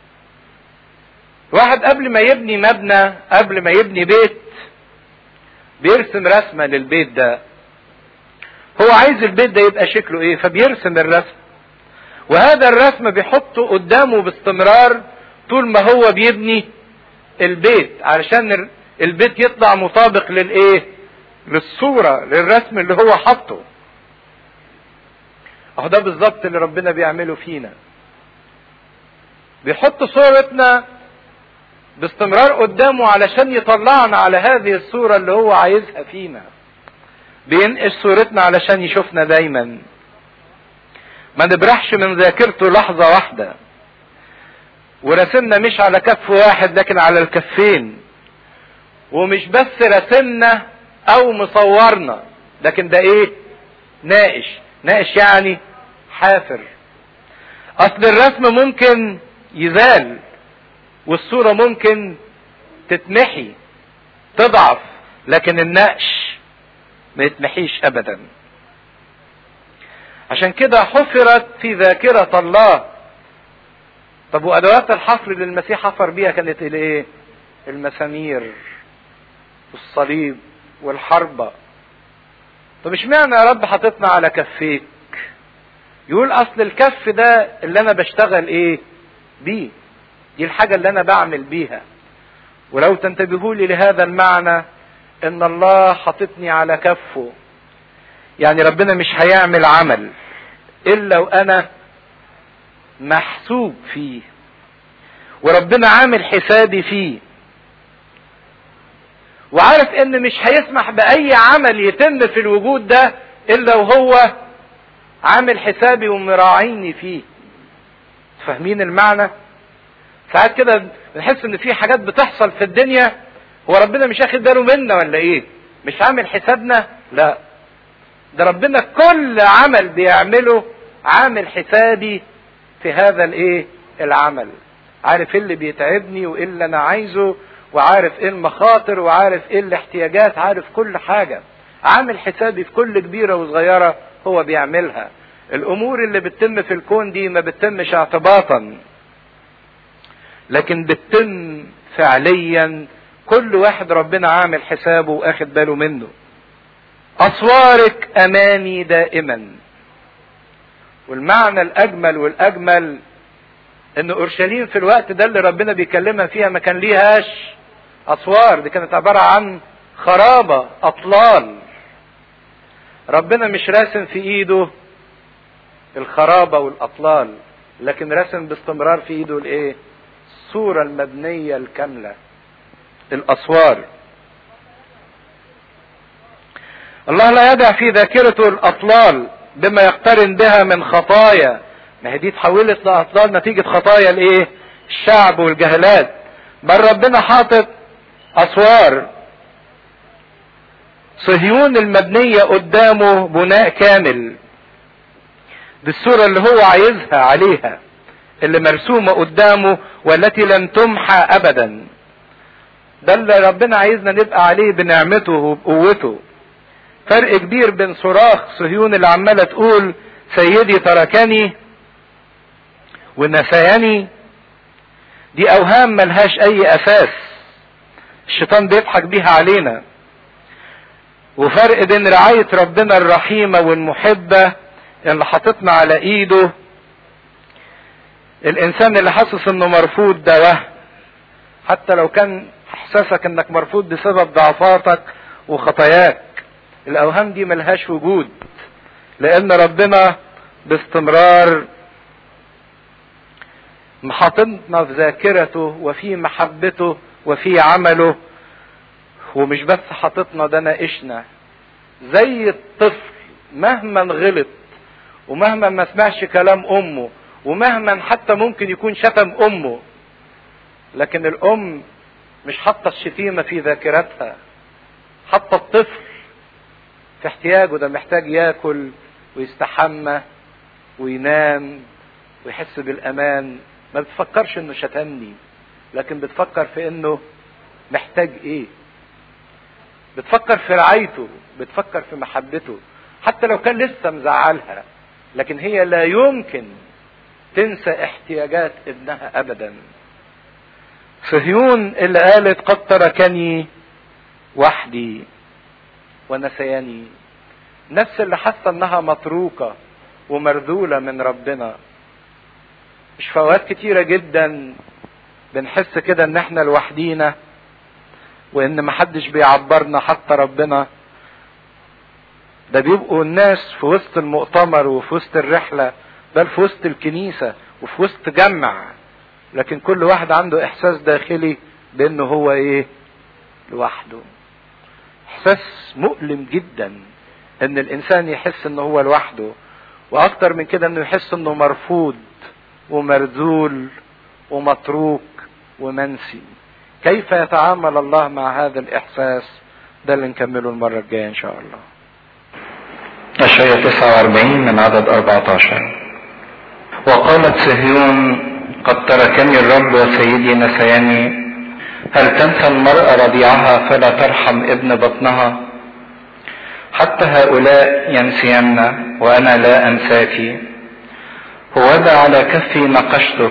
واحد قبل ما يبني مبنى قبل ما يبني بيت بيرسم رسمة للبيت ده هو عايز البيت ده يبقى شكله ايه فبيرسم الرسم وهذا الرسم بيحطه قدامه باستمرار طول ما هو بيبني البيت علشان البيت يطلع مطابق للايه للصورة للرسم اللي هو حطه اهو ده بالظبط اللي ربنا بيعمله فينا بيحط صورتنا باستمرار قدامه علشان يطلعنا على هذه الصورة اللي هو عايزها فينا بينقش صورتنا علشان يشوفنا دايما ما نبرحش من ذاكرته لحظة واحدة ورسمنا مش على كف واحد لكن على الكفين ومش بس رسمنا او مصورنا لكن ده ايه ناقش ناقش يعني حافر اصل الرسم ممكن يزال والصورة ممكن تتمحي تضعف لكن النقش ما يتمحيش ابدا عشان كده حفرت في ذاكرة الله طب وادوات الحفر اللي المسيح حفر بيها كانت الايه المسامير والصليب والحربة طب اشمعنى يا رب حاططنا على كفيك يقول اصل الكف ده اللي انا بشتغل ايه بيه دي الحاجة اللي انا بعمل بيها ولو تنتبهوا لي لهذا المعنى ان الله حاططني على كفه يعني ربنا مش هيعمل عمل الا وانا محسوب فيه وربنا عامل حسابي فيه وعارف ان مش هيسمح باي عمل يتم في الوجود ده الا وهو عامل حسابي ومراعيني فيه فاهمين المعنى ساعات كده بنحس ان في حاجات بتحصل في الدنيا هو ربنا مش واخد باله منا ولا ايه مش عامل حسابنا لا ده ربنا كل عمل بيعمله عامل حسابي في هذا الايه العمل عارف ايه اللي بيتعبني وايه اللي انا عايزه وعارف ايه المخاطر وعارف ايه الاحتياجات عارف كل حاجة عامل حسابي في كل كبيرة وصغيرة هو بيعملها الامور اللي بتتم في الكون دي ما بتتمش اعتباطا لكن بتتم فعليا كل واحد ربنا عامل حسابه واخد باله منه اسوارك امامي دائما والمعنى الاجمل والاجمل ان اورشليم في الوقت ده اللي ربنا بيكلمها فيها ما كان ليهاش اسوار دي كانت عباره عن خرابه اطلال ربنا مش راسم في ايده الخرابه والاطلال لكن راسم باستمرار في ايده الايه الصوره المبنيه الكامله الاسوار الله لا يدع في ذاكرته الاطلال بما يقترن بها من خطايا ما هي دي اتحولت لاطلال نتيجه خطايا الايه الشعب والجهلات بل ربنا حاطط اسوار صهيون المبنيه قدامه بناء كامل دي الصوره اللي هو عايزها عليها اللي مرسومه قدامه والتي لم تمحى ابدا ده اللي ربنا عايزنا نبقى عليه بنعمته وبقوته فرق كبير بين صراخ صهيون اللي عماله تقول سيدي تركني ونسياني دي اوهام ملهاش اي اساس الشيطان بيضحك بيها علينا وفرق بين رعاية ربنا الرحيمة والمحبة اللي حاططنا على ايده الانسان اللي حاسس انه مرفوض ده وهم حتى لو كان احساسك انك مرفوض بسبب ضعفاتك وخطاياك الاوهام دي ملهاش وجود لان ربنا باستمرار محاططنا في ذاكرته وفي محبته وفي عمله ومش بس حاططنا ده ناقشنا زي الطفل مهما غلط ومهما ما سمعش كلام امه ومهما حتى ممكن يكون شتم امه لكن الام مش حاطه الشتيمه في ذاكرتها حاطه الطفل في احتياجه ده محتاج ياكل ويستحمى وينام ويحس بالامان ما بتفكرش انه شتمني لكن بتفكر في انه محتاج ايه بتفكر في رعايته بتفكر في محبته حتى لو كان لسه مزعلها لكن هي لا يمكن تنسى احتياجات ابنها ابدا صهيون اللي قالت قد تركني وحدي ونسياني نفس اللي حاسه انها متروكه ومرذوله من ربنا مش في اوقات كتيره جدا بنحس كده ان احنا لوحدينا وان محدش بيعبرنا حتى ربنا ده بيبقوا الناس في وسط المؤتمر وفي وسط الرحلة بل في وسط الكنيسة وفي وسط جمع لكن كل واحد عنده احساس داخلي بانه هو ايه لوحده احساس مؤلم جدا ان الانسان يحس انه هو لوحده واكتر من كده انه يحس انه مرفوض ومرذول ومتروك ومنسي كيف يتعامل الله مع هذا الاحساس ده اللي نكمله المره الجايه ان شاء الله أشعية 49 من عدد 14 وقالت صهيون قد تركني الرب وسيدي نسياني هل تنسى المرأة رضيعها فلا ترحم ابن بطنها حتى هؤلاء ينسين وأنا لا أنساك هوذا على كفي نقشتك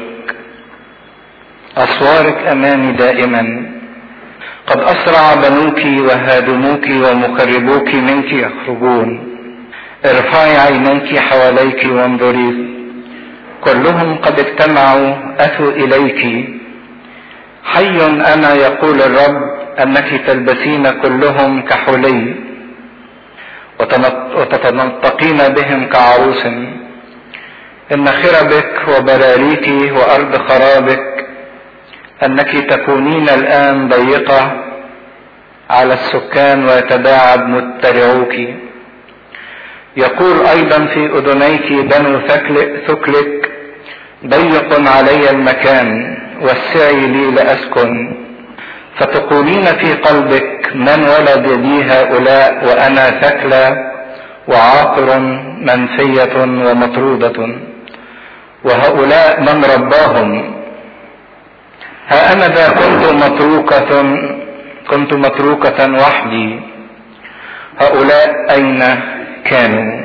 أسوارك أمامي دائما قد أسرع بنوك وهادموك ومقربوك منك يخرجون ارفعي عينيك حواليك وانظري كلهم قد اجتمعوا أتوا إليك حي أنا يقول الرب أنك تلبسين كلهم كحلي وتتنطقين بهم كعروس إن خربك وبراريك وأرض خرابك أنك تكونين الآن ضيقة على السكان ويتباعد مترعوك يقول أيضا في أذنيك بنو ثكلك ضيق علي المكان وسعي لي لأسكن فتقولين في قلبك من ولد لي هؤلاء وأنا ثكلى وعاقر منفية ومطرودة وهؤلاء من رباهم ها أنا ذا كنت متروكة كنت متروكة وحدي هؤلاء أين كانوا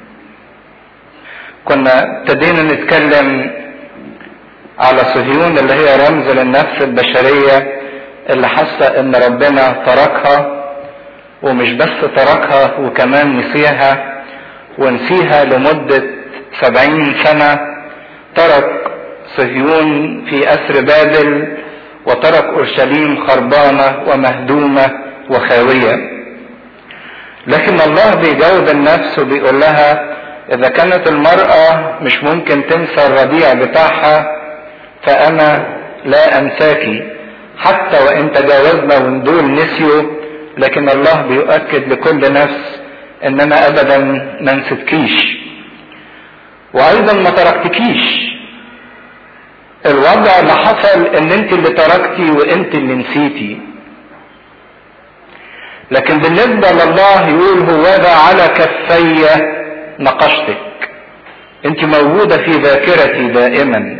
كنا ابتدينا نتكلم على صهيون اللي هي رمز للنفس البشرية اللي حاسة ان ربنا تركها ومش بس تركها وكمان نسيها ونسيها لمدة سبعين سنة ترك صهيون في أسر بابل وترك أورشليم خربانة ومهدومة وخاوية لكن الله بيجاوب النفس وبيقول لها إذا كانت المرأة مش ممكن تنسى الرضيع بتاعها فأنا لا أنساكي حتى وإن تجاوزنا وإن دول نسيوا لكن الله بيؤكد لكل نفس إن أنا أبدا ما نسيتكيش وأيضا ما تركتكيش الوضع اللي حصل ان انت اللي تركتي وانت اللي نسيتي لكن بالنسبة لله يقول هوذا على كفي نقشتك انت موجودة في ذاكرتي دائما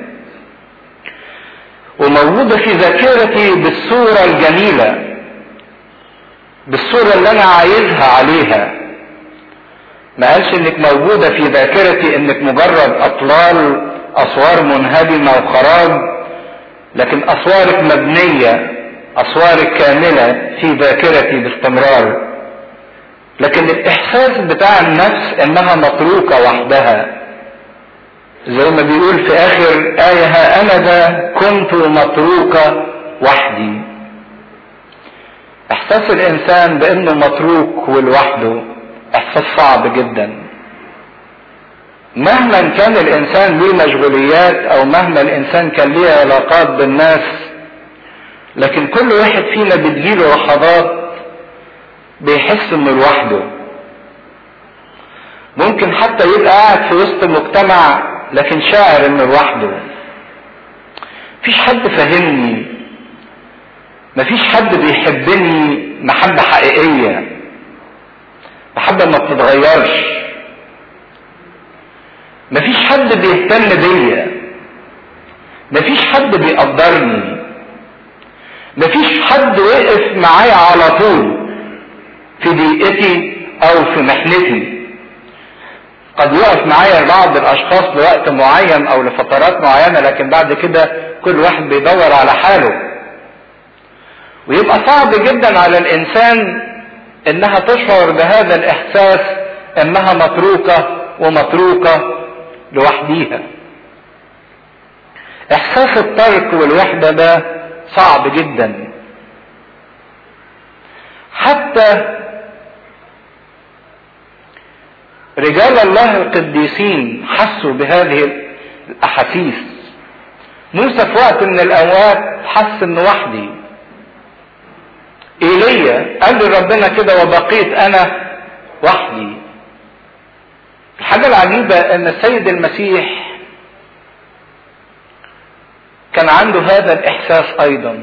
وموجودة في ذاكرتي بالصورة الجميلة بالصورة اللي انا عايزها عليها ما قالش انك موجودة في ذاكرتي انك مجرد اطلال اسوار منهدمة وخراب لكن اسوارك مبنية اسوارك كاملة في ذاكرتي باستمرار لكن الاحساس بتاع النفس انها متروكة وحدها زي ما بيقول في اخر آية ها انا ذا كنت متروكة وحدي احساس الانسان بانه متروك ولوحده احساس صعب جدا مهما كان الانسان ليه مشغوليات او مهما الانسان كان ليه علاقات بالناس لكن كل واحد فينا بتجيله لحظات بيحس انه لوحده ممكن حتى يبقى قاعد في وسط مجتمع لكن شاعر انه لوحده مفيش حد فاهمني مفيش حد بيحبني محبة حقيقية محبة ما بتتغيرش مفيش حد بيهتم بيا مفيش حد بيقدرني مفيش حد وقف معايا على طول في ضيقتي او في محنتي قد يقف معايا بعض الاشخاص لوقت معين او لفترات معينة لكن بعد كده كل واحد بيدور على حاله ويبقى صعب جدا على الانسان انها تشعر بهذا الاحساس انها متروكة ومتروكة لوحديها احساس الترك والوحدة ده صعب جدا حتى رجال الله القديسين حسوا بهذه الاحاسيس موسى في وقت من الاوقات حس انه وحدي ايليا قال لربنا كده وبقيت انا وحدي الحاجة العجيبة ان السيد المسيح كان عنده هذا الاحساس ايضا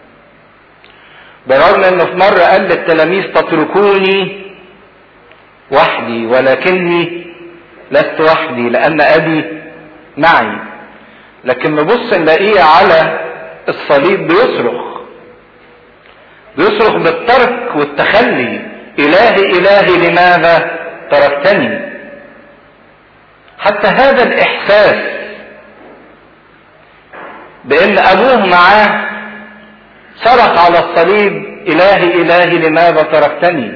برغم انه في مرة قال للتلاميذ تتركوني وحدي ولكني لست وحدي لان ابي معي لكن نبص نلاقيه على الصليب بيصرخ بيصرخ بالترك والتخلي الهي الهي لماذا تركتني حتى هذا الاحساس بان ابوه معاه صرخ على الصليب الهي الهي لماذا تركتني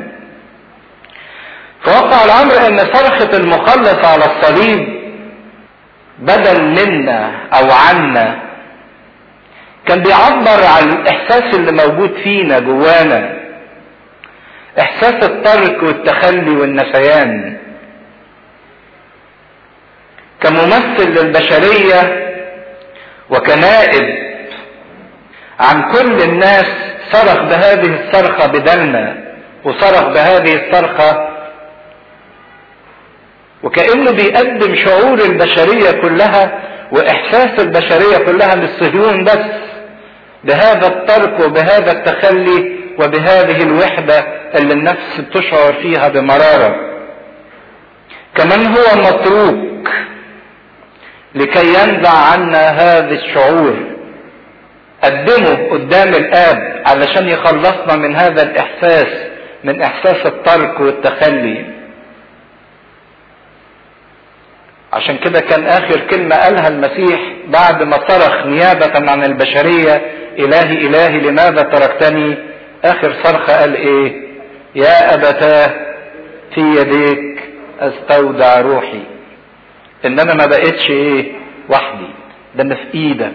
فوقع الامر ان صرخة المخلص على الصليب بدل منا او عنا كان بيعبر عن الاحساس اللي موجود فينا جوانا احساس الترك والتخلي والنسيان كممثل للبشرية وكنائب عن كل الناس صرخ بهذه الصرخة بدلنا وصرخ بهذه الصرخة وكأنه بيقدم شعور البشرية كلها وإحساس البشرية كلها للصهيون بس بهذا الترك وبهذا التخلي وبهذه الوحدة اللي النفس بتشعر فيها بمرارة كمان هو متروك لكي ينزع عنا هذا الشعور قدمه قدام الآب علشان يخلصنا من هذا الإحساس من إحساس الترك والتخلي عشان كده كان آخر كلمة قالها المسيح بعد ما صرخ نيابة عن البشرية إلهي إلهي لماذا تركتني آخر صرخة قال إيه يا أبتاه في يديك أستودع روحي إن أنا ما بقتش إيه وحدي ده أنا في إيدك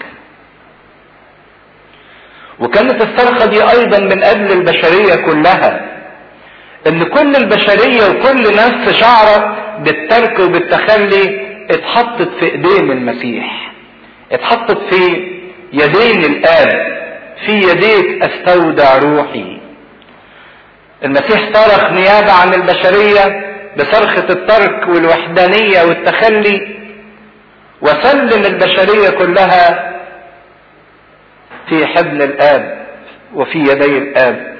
وكانت الصرخة دي أيضا من أجل البشرية كلها إن كل البشرية وكل نفس شعرت بالترك وبالتخلي اتحطت في إيدين المسيح اتحطت في يدين الآب في يديك أستودع روحي المسيح صرخ نيابة عن البشرية بصرخة الترك والوحدانية والتخلي وسلم البشرية كلها في حضن الآب وفي يدي الآب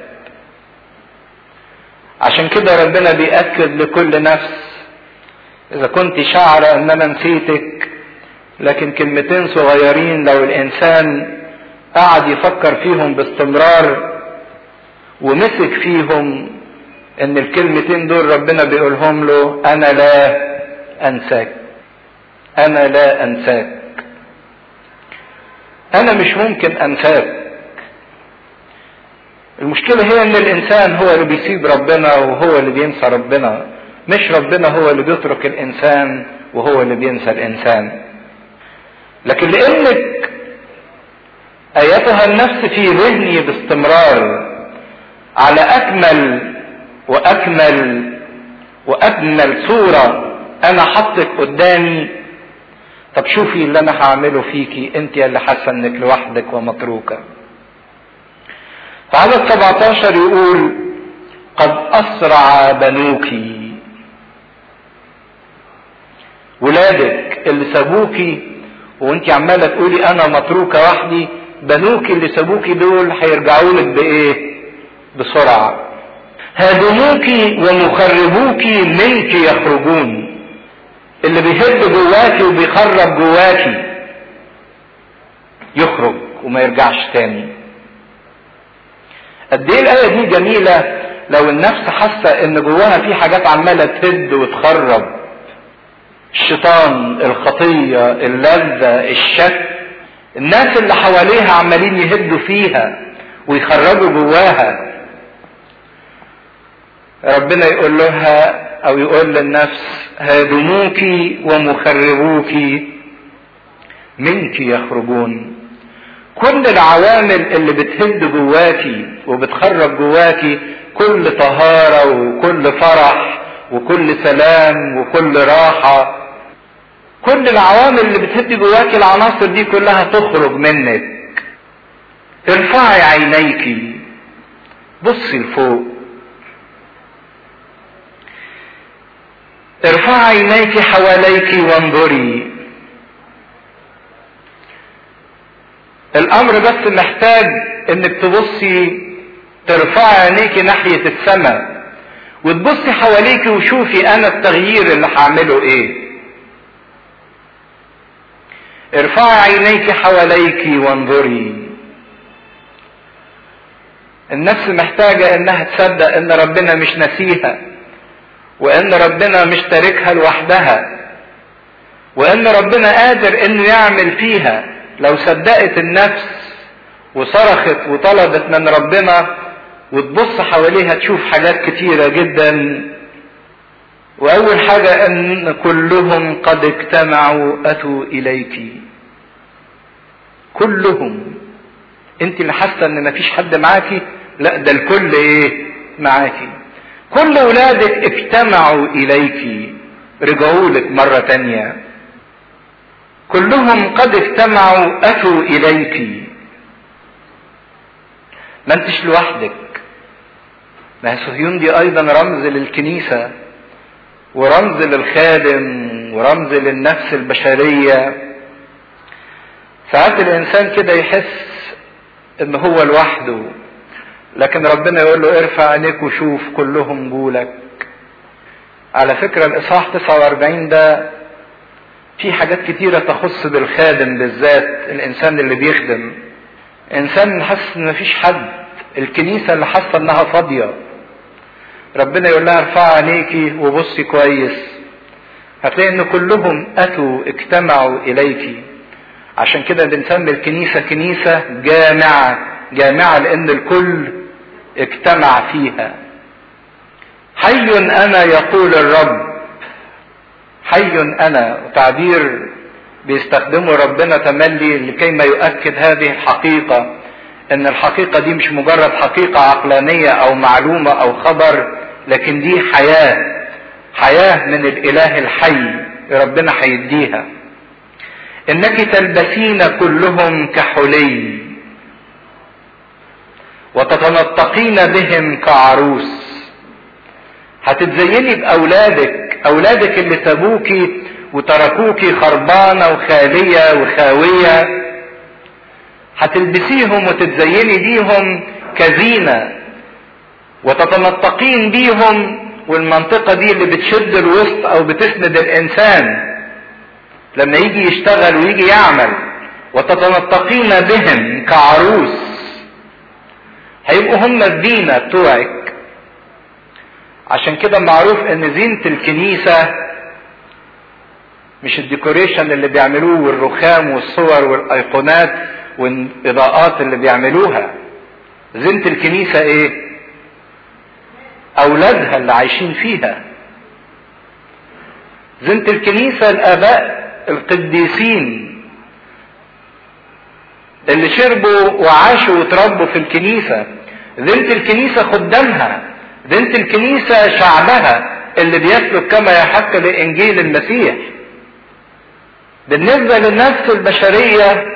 عشان كده ربنا بيأكد لكل نفس إذا كنت شعر أن أنا نسيتك لكن كلمتين صغيرين لو الإنسان قعد يفكر فيهم باستمرار ومسك فيهم ان الكلمتين دول ربنا بيقولهم له انا لا انساك انا لا انساك انا مش ممكن انساك المشكلة هي ان الانسان هو اللي بيسيب ربنا وهو اللي بينسى ربنا مش ربنا هو اللي بيترك الانسان وهو اللي بينسى الانسان لكن لانك ايتها النفس في ذهني باستمرار على اكمل واكمل واجمل صورة انا حطك قدامي طب شوفي اللي انا هعمله فيكي انت اللي حاسه انك لوحدك ومتروكه فعدد 17 يقول قد اسرع بنوك ولادك اللي سابوكي وانت عماله تقولي انا متروكه وحدي بنوك اللي سابوكي دول هيرجعوا لك بايه بسرعه هادموك ومخربوك منك يخرجون اللي بيهد جواكي وبيخرب جواكي يخرج وما يرجعش تاني قد ايه الايه دي جميله لو النفس حاسه ان جواها في حاجات عماله تهد وتخرب الشيطان الخطيه اللذه الشك الناس اللي حواليها عمالين يهدوا فيها ويخرجوا جواها ربنا يقول لها او يقول للنفس هادموك ومخربوك منك يخرجون كل العوامل اللي بتهد جواكي وبتخرج جواكي كل طهارة وكل فرح وكل سلام وكل راحة كل العوامل اللي بتهد جواكي العناصر دي كلها تخرج منك ارفعي عينيك بصي لفوق ارفعي عينيك حواليك وانظري الامر بس محتاج انك تبصي ترفعي عينيك ناحية السماء وتبصي حواليك وشوفي انا التغيير اللي هعمله ايه ارفعي عينيك حواليك وانظري النفس محتاجة انها تصدق ان ربنا مش نسيها وان ربنا مش تاركها لوحدها وان ربنا قادر انه يعمل فيها لو صدقت النفس وصرخت وطلبت من ربنا وتبص حواليها تشوف حاجات كتيرة جدا واول حاجة ان كلهم قد اجتمعوا اتوا اليك كلهم انت اللي حاسة ان مفيش حد معاكي لا ده الكل ايه معاكي كل ولادك اجتمعوا اليك رجعوا لك مرة تانية كلهم قد اجتمعوا اتوا اليك ما انتش لوحدك ما صهيون دي ايضا رمز للكنيسة ورمز للخادم ورمز للنفس البشرية ساعات الانسان كده يحس ان هو لوحده لكن ربنا يقول له ارفع عينيك وشوف كلهم جولك على فكرة الاصحاح 49 ده في حاجات كتيرة تخص بالخادم بالذات الانسان اللي بيخدم انسان حاسس ان مفيش حد الكنيسة اللي حاسة انها فاضية ربنا يقول لها ارفع عينيكي وبصي كويس هتلاقي ان كلهم اتوا اجتمعوا اليك عشان كده بنسمي الكنيسة كنيسة جامعة جامعة لان الكل اجتمع فيها حي انا يقول الرب حي انا تعبير بيستخدمه ربنا تملي لكي ما يؤكد هذه الحقيقة ان الحقيقة دي مش مجرد حقيقة عقلانية او معلومة او خبر لكن دي حياة حياة من الاله الحي ربنا هيديها انك تلبسين كلهم كحلي وتتنطقين بهم كعروس هتتزيني باولادك اولادك اللي سابوكي وتركوكي خربانة وخالية وخاوية هتلبسيهم وتتزيني بيهم كزينة وتتنطقين بيهم والمنطقة دي اللي بتشد الوسط او بتسند الانسان لما يجي يشتغل ويجي يعمل وتتنطقين بهم كعروس هيبقوا هم الزينة بتوعك عشان كده معروف ان زينة الكنيسة مش الديكوريشن اللي بيعملوه والرخام والصور والايقونات والاضاءات اللي بيعملوها زينة الكنيسة ايه اولادها اللي عايشين فيها زينة الكنيسة الآباء القديسين اللي شربوا وعاشوا وتربوا في الكنيسة زينة الكنيسة خدامها زينة الكنيسة شعبها اللي بيسلك كما يحق لإنجيل المسيح بالنسبة للنفس البشرية